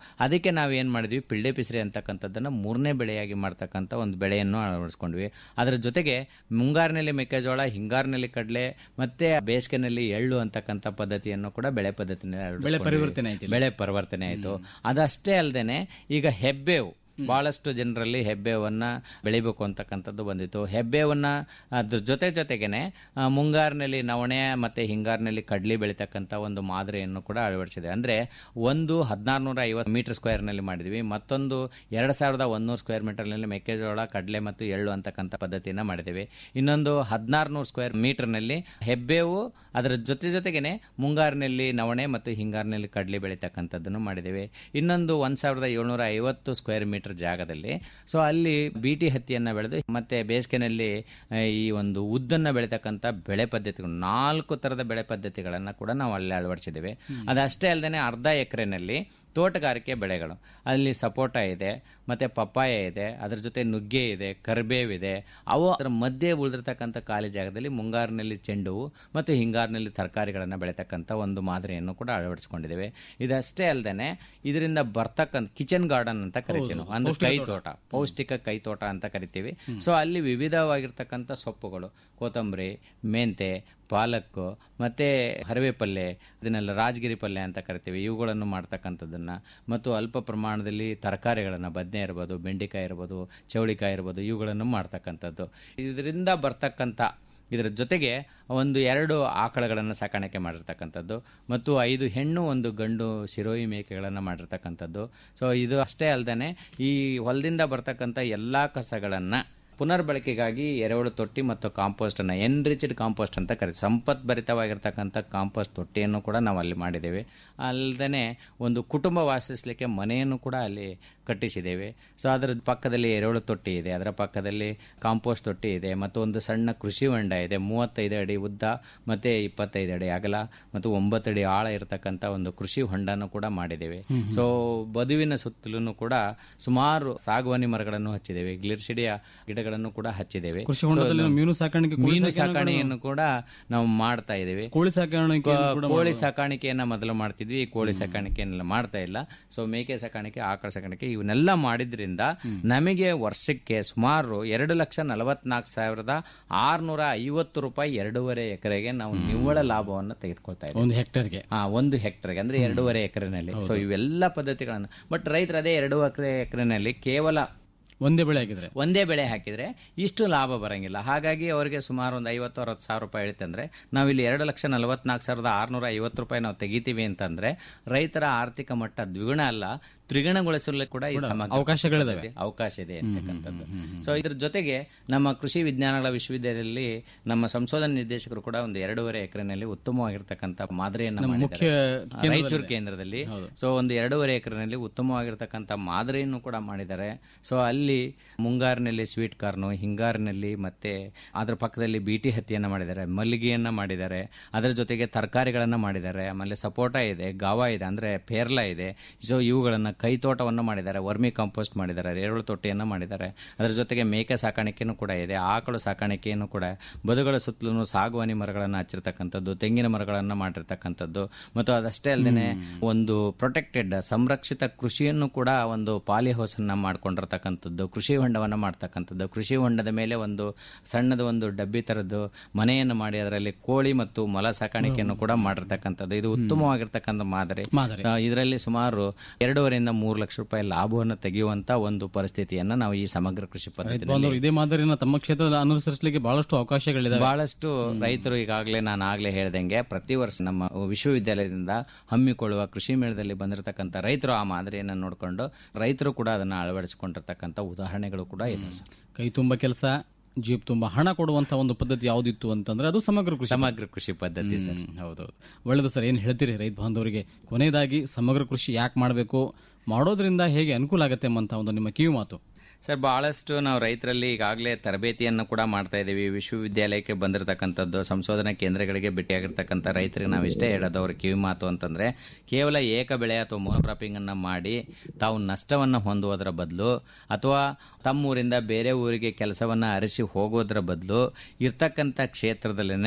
ಅದಕ್ಕೆ ನಾವು ಏನು ಮಾಡಿದ್ವಿ ಪಿಳ್ಳೆ ಪಿಸ್ರಿ ಅಂತಕ್ಕಂಥದ್ದನ್ನು ಮೂರನೇ ಬೆಳೆಯಾಗಿ ಮಾಡ್ತಕ್ಕಂಥ ಒಂದು ಬೆಳೆಯನ್ನು ಅಳವಡಿಸ್ಕೊಂಡ್ವಿ ಅದರ ಜೊತೆಗೆ ಮುಂಗಾರಿನಲ್ಲಿ ಮೆಕ್ಕೆಜೋಳ ಹಿಂಗಾರಿನಲ್ಲಿ ಕಡಲೆ ಮತ್ತೆ ಬೇಸಿಗೆನಲ್ಲಿ ಎಳ್ಳು ಅಂತಕ್ಕಂಥ ಪದ್ಧತಿಯನ್ನು ಕೂಡ ಬೆಳೆ ಪದ್ಧತಿನಲ್ಲಿ ಅಳವಡಿಸ್ಕೊಂಡ್ವಿ. ಪರಿವರ್ತನೆ ಆಯ್ತು ಇಲ್ಲಿ. ಬೆಳೆ ಪರಿವರ್ತನೆ ಆಯಿತು ಅದಷ್ಟೇ ಅಲ್ಲದೆ ಈಗ ಹೆಬ್ಬೇವು ಬಹಳಷ್ಟು ಜನರಲ್ಲಿ ಹೆಬ್ಬೇವನ್ನ ಬೆಳಿಬೇಕು ಅಂತಕ್ಕಂಥದ್ದು ಬಂದಿತ್ತು ಹೆಬ್ಬೇವನ್ನ ಅದ್ರ ಜೊತೆ ಜೊತೆಗೇನೆ ಆ, ಮುಂಗಾರಿನಲ್ಲಿ ನವಣೆ ಮತ್ತೆ ಹಿಂಗಾರಿನಲ್ಲಿ ಕಡ್ಲಿ ಬೆಳಿತಕ್ಕಂಥ ಒಂದು ಮಾದರಿಯನ್ನು ಕೂಡ ಅಳವಡಿಸಿದೆ ಅಂದ್ರೆ ಒಂದು ಹದಿನಾರುನೂರ ಐವತ್ತು ಮೀಟರ್ ಸ್ಕ್ವೇರ್ನಲ್ಲಿ ಮಾಡಿದ್ವಿ ಮತ್ತೊಂದು ಎರಡು ಸಾವಿರದ ಒಂದೂರು ಸ್ಕ್ವೇರ್ ಮೀಟರ್ನಲ್ಲಿ ಮೆಕ್ಕೆಜೋಳ ಕಡಲೆ ಮತ್ತು ಎಳ್ಳು ಅಂತಕ್ಕಂಥ ಪದ್ಧತಿಯನ್ನು ಮಾಡಿದ್ದೇವೆ ಇನ್ನೊಂದು ಹದಿನಾರುನೂರು ಸ್ಕ್ವೇರ್ ಮೀಟರ್ನಲ್ಲಿ ಹೆಬ್ಬೇವು ಅದರ ಜೊತೆ ಜೊತೆಗೇನೆ ಮುಂಗಾರಿನಲ್ಲಿ ನವಣೆ ಮತ್ತು ಹಿಂಗಾರಿನಲ್ಲಿ ಕಡಲೆ ಬೆಳೀತಕ್ಕಂಥದ್ದನ್ನು ಮಾಡಿದ್ದೇವೆ ಇನ್ನೊಂದು ಒಂದ್ ಸಾವಿರದ ಏಳ್ನೂರ ಐವತ್ತು ಸ್ಕ್ವೇರ್ ಮೀಟರ್ ಜಾಗದಲ್ಲಿ ಸೊ ಅಲ್ಲಿ ಬಿಟಿ ಹತ್ತಿಯನ್ನ ಬೆಳೆದು ಮತ್ತೆ ಬೇಸಿಗೆನಲ್ಲಿ ಆ, ಈ ಒಂದು ಉದ್ದನ್ನ ಬೆಳೀತಕ್ಕಂಥ ಬೆಳೆ ಪದ್ಧತಿಗಳು ನಾಲ್ಕು ತರದ ಬೆಳೆ ಪದ್ಧತಿಗಳನ್ನ ಕೂಡ ನಾವು ಅಲ್ಲಿ ಅಳವಡಿಸಿದ್ದೇವೆ ಅದಷ್ಟೇ ಅಲ್ಲದೆ ಅರ್ಧ ಎಕರೆನಲ್ಲಿ ತೋಟಗಾರಿಕೆ ಬೆಳೆಗಳು ಅಲ್ಲಿ ಸಪೋಟ ಇದೆ ಮತ್ತೆ ಪಪ್ಪಾಯ ಇದೆ ಅದರ ಜೊತೆ ನುಗ್ಗೆ ಇದೆ ಕರಿಬೇವಿದೆ ಅವು ಅದರ ಮಧ್ಯೆ ಉಳಿದಿರ್ತಕ್ಕಂಥ ಖಾಲಿ ಜಾಗದಲ್ಲಿ ಮುಂಗಾರಿನಲ್ಲಿ ಚೆಂಡು ಹೂವು ಮತ್ತು ಹಿಂಗಾರಿನಲ್ಲಿ ತರಕಾರಿಗಳನ್ನು ಬೆಳೀತಕ್ಕಂಥ ಒಂದು ಮಾದರಿಯನ್ನು ಕೂಡ ಅಳವಡಿಸಿಕೊಂಡಿದ್ದೇವೆ ಇದಷ್ಟೇ ಅಲ್ಲದೆ ಇದರಿಂದ ಬರ್ತಕ್ಕಂಥ ಕಿಚನ್ ಗಾರ್ಡನ್ ಅಂತ ಕರಿತೀವಿ ನಾವು ಅಂದ್ರೆ ಕೈ ತೋಟ ಪೌಷ್ಟಿಕ ಕೈ ತೋಟ ಅಂತ ಕರಿತೀವಿ ಸೊ ಅಲ್ಲಿ ವಿವಿಧವಾಗಿರ್ತಕ್ಕಂಥ ಸೊಪ್ಪುಗಳು ಕೊತ್ತಂಬರಿ ಮೆಂತೆ ಪಾಲಕ್ಕು ಮತ್ತೆ ಹರವೆ ಪಲ್ಯ ಇದನ್ನೆಲ್ಲ ರಾಜಗಿರಿ ಪಲ್ಯ ಅಂತ ಕರಿತೀವಿ ಇವುಗಳನ್ನು ಮಾಡ್ತಕ್ಕಂಥದ್ದನ್ನ ಮತ್ತು ಅಲ್ಪ ಪ್ರಮಾಣದಲ್ಲಿ ತರಕಾರಿಗಳನ್ನು ಬದನೆ ಇರ್ಬೋದು ಬೆಂಡೆಕಾಯಿ ಇರ್ಬೋದು ಚೌಳಿಕಾಯಿ ಇರ್ಬೋದು ಇವುಗಳನ್ನು ಮಾಡ್ತಕ್ಕಂಥದ್ದು ಇದರಿಂದ ಬರ್ತಕ್ಕಂಥ ಇದರ ಜೊತೆಗೆ ಒಂದು ಎರಡು ಆಕಳಗಳನ್ನು ಸಾಕಾಣಿಕೆ ಮಾಡಿರ್ತಕ್ಕಂಥದ್ದು ಮತ್ತು ಐದು ಹೆಣ್ಣು ಒಂದು ಗಂಡು ಶಿರೋಯಿ ಮೇಕೆಗಳನ್ನು ಮಾಡಿರ್ತಕ್ಕಂಥದ್ದು ಸೊ ಇದು ಅಷ್ಟೇ ಅಲ್ಲದೆ ಈ ಹೊಲದಿಂದ ಬರ್ತಕ್ಕಂಥ ಎಲ್ಲ ಕಸಗಳನ್ನು ಪುನರ್ಬಳಕೆಗಾಗಿ ಎರೆಹುಳು ತೊಟ್ಟಿ ಮತ್ತು ಕಾಂಪೋಸ್ಟ್ ಅನ್ನ ಎನ್ರಿಚ್ಡ್ ಕಾಂಪೋಸ್ಟ್ ಅಂತ ಕರೀತೀವಿ ಸಂಪತ್ ಭರಿತವಾಗಿರ್ತಕ್ಕಂಥ ಕಾಂಪೋಸ್ಟ್ ತೊಟ್ಟಿಯನ್ನು ಕೂಡ ನಾವು ಅಲ್ಲಿ ಮಾಡಿದ್ದೇವೆ ಅಲ್ಲದೆ ಒಂದು ಕುಟುಂಬ ವಾಸಿಸಲಿಕ್ಕೆ ಮನೆಯನ್ನು ಕೂಡ ಅಲ್ಲಿ ಕಟ್ಟಿಸಿದ್ದೇವೆ ಸೊ ಅದರ ಪಕ್ಕದಲ್ಲಿ ಎರೆಹುಳು ತೊಟ್ಟಿ ಇದೆ ಅದರ ಪಕ್ಕದಲ್ಲಿ ಕಾಂಪೋಸ್ಟ್ ತೊಟ್ಟಿ ಇದೆ ಮತ್ತು ಒಂದು ಸಣ್ಣ ಕೃಷಿ ಹೊಂಡ ಇದೆ ಮೂವತ್ತೈದು ಅಡಿ ಉದ್ದ ಮತ್ತೆ ಇಪ್ಪತ್ತೈದು ಅಡಿ ಅಗಲ ಮತ್ತು ಒಂಬತ್ತು ಅಡಿ ಆಳ ಇರತಕ್ಕಂಥ ಒಂದು ಕೃಷಿ ಹೊಂಡನ್ನು ಕೂಡ ಮಾಡಿದ್ದೇವೆ ಸೊ ಬದುವಿನ ಸುತ್ತಲೂ ಕೂಡ ಸುಮಾರು ಸಾಗುವಾನಿ ಮರಗಳನ್ನು ಹಚ್ಚಿದ್ದೇವೆ ಗ್ಲಿರ್ಸಿಡಿಯ ಗಿಡಗಳನ್ನು ಕೂಡ ಹಚ್ಚಿದ್ದೇವೆ ಕೃಷಿ ಹೊಂಡದಲ್ಲಿ ನಾವು ಮೀನು ಸಾಕಾಣಿಕೆ ಕೋಳಿ ಮೀನು ಸಾಕಾಣಿಕೆಯನ್ನು ಸಾಕಾಣೆಯನ್ನು ಕೂಡ ನಾವು ಮಾಡ್ತಾ ಇದ್ದೇವೆ ಕೋಳಿ ಸಾಕಾಣಿಕೆ ಕೋಳಿ ಸಾಕಾಣಿಕೆಯನ್ನ ಮೊದಲು ಮಾಡ್ತಿದ್ವಿ ಈ ಕೋಳಿ ಸಾಕಾಣಿಕೆಯನ್ನೆಲ್ಲ ಮಾಡ್ತಾ ಇಲ್ಲ ಸೊ ಮೇಕೆ ಸಾಕಾಣಿಕೆ ಆಕಳ ಸಾಕಾಣಿಕೆ ಇವನ್ನೆಲ್ಲ ಮಾಡಿದ್ರಿಂದ ನಮಗೆ ವರ್ಷಕ್ಕೆ ಸುಮಾರು ಎರಡು ಲಕ್ಷ ನಲವತ್ನಾಲ್ಕು ಸಾವಿರದ ಆರ್ನೂರ ಐವತ್ತು ರೂಪಾಯಿ ಎರಡೂವರೆ ಎಕರೆಗೆ ನಾವು ನಿವ್ವಳ ಲಾಭವನ್ನು ತೆಗೆದುಕೊಳ್ತಾ ಇದ್ದೀವಿ ಒಂದು ಹೆಕ್ಟೇರ್ಗೆ ಹಾ ಒಂದು ಹೆಕ್ಟರ್ಗೆ ಅಂದ್ರೆ ಎರಡೂವರೆ ಎಕರೆನಲ್ಲಿ ಸೊ ಇವೆಲ್ಲ ಪದ್ಧತಿಗಳನ್ನು ಬಟ್ ರೈತರು ಅದೇ ಎರಡು ಎಕರೆ ಎಕರೆನಲ್ಲಿ ಕೇವಲ ಒಂದೇ ಬೆಳೆ ಆಗಿದ್ರೆ ಒಂದೇ ಬೆಳೆ ಹಾಕಿದ್ರೆ ಇಷ್ಟು ಲಾಭ ಬರಂಗಿಲ್ಲ ಹಾಗಾಗಿ ಅವರಿಗೆ ಸುಮಾರು ಒಂದು ಐವತ್ತು ಅರವತ್ತು ಸಾವಿರ ರೂಪಾಯಿ ಇಳುತ್ತಂದ್ರೆ ನಾವಿಲ್ಲಿ ಎರಡು ಲಕ್ಷ ನಲವತ್ನಾಲ್ಕು ಸಾವಿರದ ಆರ್ನೂರ ಐವತ್ತು ರೂಪಾಯಿ ನಾವು ತೆಗಿತೀವಿ ಅಂತಂದ್ರೆ ರೈತರ ಆರ್ಥಿಕ ಮಟ್ಟ ದ್ವಿಗುಣ ಅಲ್ಲ ತ್ರಿಗುಣಗೊಳಿಸಲು ಕೂಡ ಈ ಸಮಗ್ರ ಅವಕಾಶಗಳಿದಾವೆ. ಪದ್ಧತಿ ಅವಕಾಶ ಇದೆ ಅಂತಕ್ಕಂಥದ್ದು ಸೊ ಇದ್ರ ಜೊತೆಗೆ ನಮ್ಮ ಕೃಷಿ ವಿಜ್ಞಾನಗಳ ವಿಶ್ವವಿದ್ಯಾಲಯದಲ್ಲಿ ನಮ್ಮ ಸಂಶೋಧನಾ ನಿರ್ದೇಶಕರು ಕೂಡ ಒಂದು ಎರಡೂವರೆ ಎಕರೆನಲ್ಲಿ ಉತ್ತಮವಾಗಿರ್ತಕ್ಕಂಥ ಮಾದರಿಯನ್ನು ಮುಖ್ಯ ಮಾಡಿದ್ದಾರೆ ರಾಯಚೂರು ಕೇಂದ್ರದಲ್ಲಿ ಸೊ ಒಂದು ಎರಡೂವರೆ ಎಕರೆನಲ್ಲಿ ಉತ್ತಮವಾಗಿರ್ತಕ್ಕಂಥ ಮಾದರಿಯನ್ನು ಕೂಡ ಮಾಡಿದ್ದಾರೆ ಸೊ ಅಲ್ಲಿ ಮುಂಗಾರಿನಲ್ಲಿ ಸ್ವೀಟ್ ಕಾರ್ನು ಹಿಂಗಾರಿನಲ್ಲಿ ಮತ್ತೆ ಅದರ ಪಕ್ಕದಲ್ಲಿ ಬೀಟಿ ಹತ್ತಿಯನ್ನ ಮಾಡಿದ್ದಾರೆ ಮಲ್ಲಿಗೆಯನ್ನ ಮಾಡಿದ್ದಾರೆ ಅದರ ಜೊತೆಗೆ ತರಕಾರಿಗಳನ್ನ ಮಾಡಿದ್ದಾರೆ ಆಮೇಲೆ ಸಪೋಟ ಇದೆ ಗಾವ ಇದೆ ಅಂದ್ರೆ ಪೇರ್ಲ ಇದೆ ಸೊ ಇವುಗಳನ್ನ ಕೈ ತೋಟವನ್ನು ಮಾಡಿದ್ದಾರೆ ವರ್ಮಿ ಕಾಂಪೋಸ್ಟ್ ಮಾಡಿದ್ದಾರೆ ಎರೆಹುಳು ತೊಟ್ಟಿಯನ್ನು ಮಾಡಿದ್ದಾರೆ ಅದರ ಜೊತೆಗೆ ಮೇಕೆ ಸಾಕಾಣಿಕೆಯನ್ನು ಕೂಡ ಇದೆ ಆಕಳು ಸಾಕಾಣಿಕೆಯನ್ನು ಕೂಡ ಬದುಗಳ ಸುತ್ತಲೂ ಸಾಗುವಾನಿ ಮರಗಳನ್ನು ಹಚ್ಚಿರ್ತಕ್ಕಂಥದ್ದು ತೆಂಗಿನ ಮರಗಳನ್ನು ಮಾಡಿರ್ತಕ್ಕಂಥದ್ದು ಮತ್ತು ಅದಷ್ಟೇ ಅಲ್ಲದೆ ಒಂದು ಪ್ರೊಟೆಕ್ಟೆಡ್ ಸಂರಕ್ಷಿತ ಕೃಷಿಯನ್ನು ಕೂಡ ಒಂದು ಪಾಲಿ ಹೌಸ್ ಅನ್ನ ಮಾಡ್ಕೊಂಡಿರ್ತಕ್ಕಂಥದ್ದು ಕೃಷಿ ಹೊಂಡವನ್ನು ಮಾಡ್ತಕ್ಕಂಥದ್ದು ಕೃಷಿ ಹೊಂಡದ ಮೇಲೆ ಒಂದು ಸಣ್ಣದ ಒಂದು ಡಬ್ಬಿ ತರದ್ದು ಮನೆಯನ್ನು ಮಾಡಿ ಅದರಲ್ಲಿ ಕೋಳಿ ಮತ್ತು ಮೊಲ ಸಾಕಾಣಿಕೆಯನ್ನು ಕೂಡ ಮಾಡಿರ್ತಕ್ಕಂಥದ್ದು ಇದು ಉತ್ತಮವಾಗಿರ್ತಕ್ಕಂಥ ಮಾದರಿ ಮಾದರಿ. ಆ, ಇದರಲ್ಲಿ ಸುಮಾರು ಎರಡೂವರೆಯಿಂದ ಮೂರು ಲಕ್ಷ ರೂಪಾಯಿ ಲಾಭವನ್ನು ತೆಗೆಯುವಂತ ಒಂದು ಪರಿಸ್ಥಿತಿಯನ್ನ ನಾವು ಈ ಸಮಗ್ರ ಕೃಷಿ ಪದ್ಧತಿ ಬಂದವರು ಇದೇ ಮಾದರಿನ ತಮ್ಮ ಕ್ಷೇತ್ರದಲ್ಲಿ ಅನುಸರಿಸಲಿಕ್ಕೆ ಬಹಳಷ್ಟು ಅವಕಾಶಗಳಿದಾವೆ ಬಹಳಷ್ಟು ರೈತರು ಈಗಾಗಲೇ ನಾನು ಆಗ್ಲೇ ಹೇಳ್ದಂಗೆ ಪ್ರತಿ ವರ್ಷ ನಮ್ಮ ವಿಶ್ವವಿದ್ಯಾಲಯದಿಂದ ಹಮ್ಮಿಕೊಳ್ಳುವ ಕೃಷಿ ಮೇಳದಲ್ಲಿ ಬಂದಿರತಕ್ಕಂಥ ರೈತರು ಆ ಮಾದರಿಯನ್ನು ನೋಡಿಕೊಂಡು ರೈತರು ಕೂಡ ಅದನ್ನು ಅಳವಡಿಸಿಕೊಂಡಿರ್ತಕ್ಕಂಥ ಉದಾಹರಣೆಗಳು ಕೂಡ ಇದೆ ಸರ್. ಕೈ ತುಂಬ ಕೆಲಸ ಜೀಪ್ ತುಂಬ ಹಣ ಕೊಡುವಂತ ಒಂದು ಪದ್ಧತಿ ಯಾವ್ದಿತ್ತು ಅಂತಂದ್ರೆ ಅದು ಸಮಗ್ರ ಕೃಷಿ ಸಮಗ್ರ ಕೃಷಿ ಪದ್ಧತಿ ಸರ್ ಹ್ಮ್, ಹೌದೌದು ಒಳ್ಳೇದು ಸರ್ ಏನ್ ಹೇಳ್ತೀರಿ ರೈತ ಬಾಂಧವರಿಗೆ ಕೊನೆಯದಾಗಿ ಸಮಗ್ರ ಕೃಷಿ ಯಾಕೆ ಮಾಡಬೇಕು ಮಾಡೋದ್ರಿಂದ ಹೇಗೆ ಅನುಕೂಲ ಆಗತ್ತೆ ಎಂಬಂತ ಒಂದು ನಿಮ್ಮ ಕಿವಿ ಮಾತು ಸರ್ ಬಹಳಷ್ಟು ನಾವು ರೈತರಲ್ಲಿ ಈಗಾಗಲೇ ತರಬೇತಿಯನ್ನು ಕೂಡ ಮಾಡ್ತಾ ಇದ್ದೀವಿ ವಿಶ್ವವಿದ್ಯಾಲಯಕ್ಕೆ ಬಂದಿರತಕ್ಕಂಥದ್ದು ಸಂಶೋಧನಾ ಕೇಂದ್ರಗಳಿಗೆ ಭೇಟಿಯಾಗಿರ್ತಕ್ಕಂಥ ರೈತರಿಗೆ ನಾವು ಇಷ್ಟೇ ಹೇಳೋದು ಅವ್ರ ಕಿವಿ ಮಾತು ಅಂತಂದ್ರೆ ಕೇವಲ ಏಕ ಬೆಳೆ ಅಥವಾ ಮೋನೋಕ್ರಾಪಿಂಗ್ ಅನ್ನ ಮಾಡಿ ತಾವು ನಷ್ಟವನ್ನು ಹೊಂದುವುದರ ಬದಲು ಅಥವಾ ತಮ್ಮೂರಿಂದ ಬೇರೆ ಊರಿಗೆ ಕೆಲಸವನ್ನ ಅರಸಿ ಹೋಗೋದ್ರ ಬದಲು ಇರ್ತಕ್ಕಂಥ ಕ್ಷೇತ್ರದಲ್ಲೇ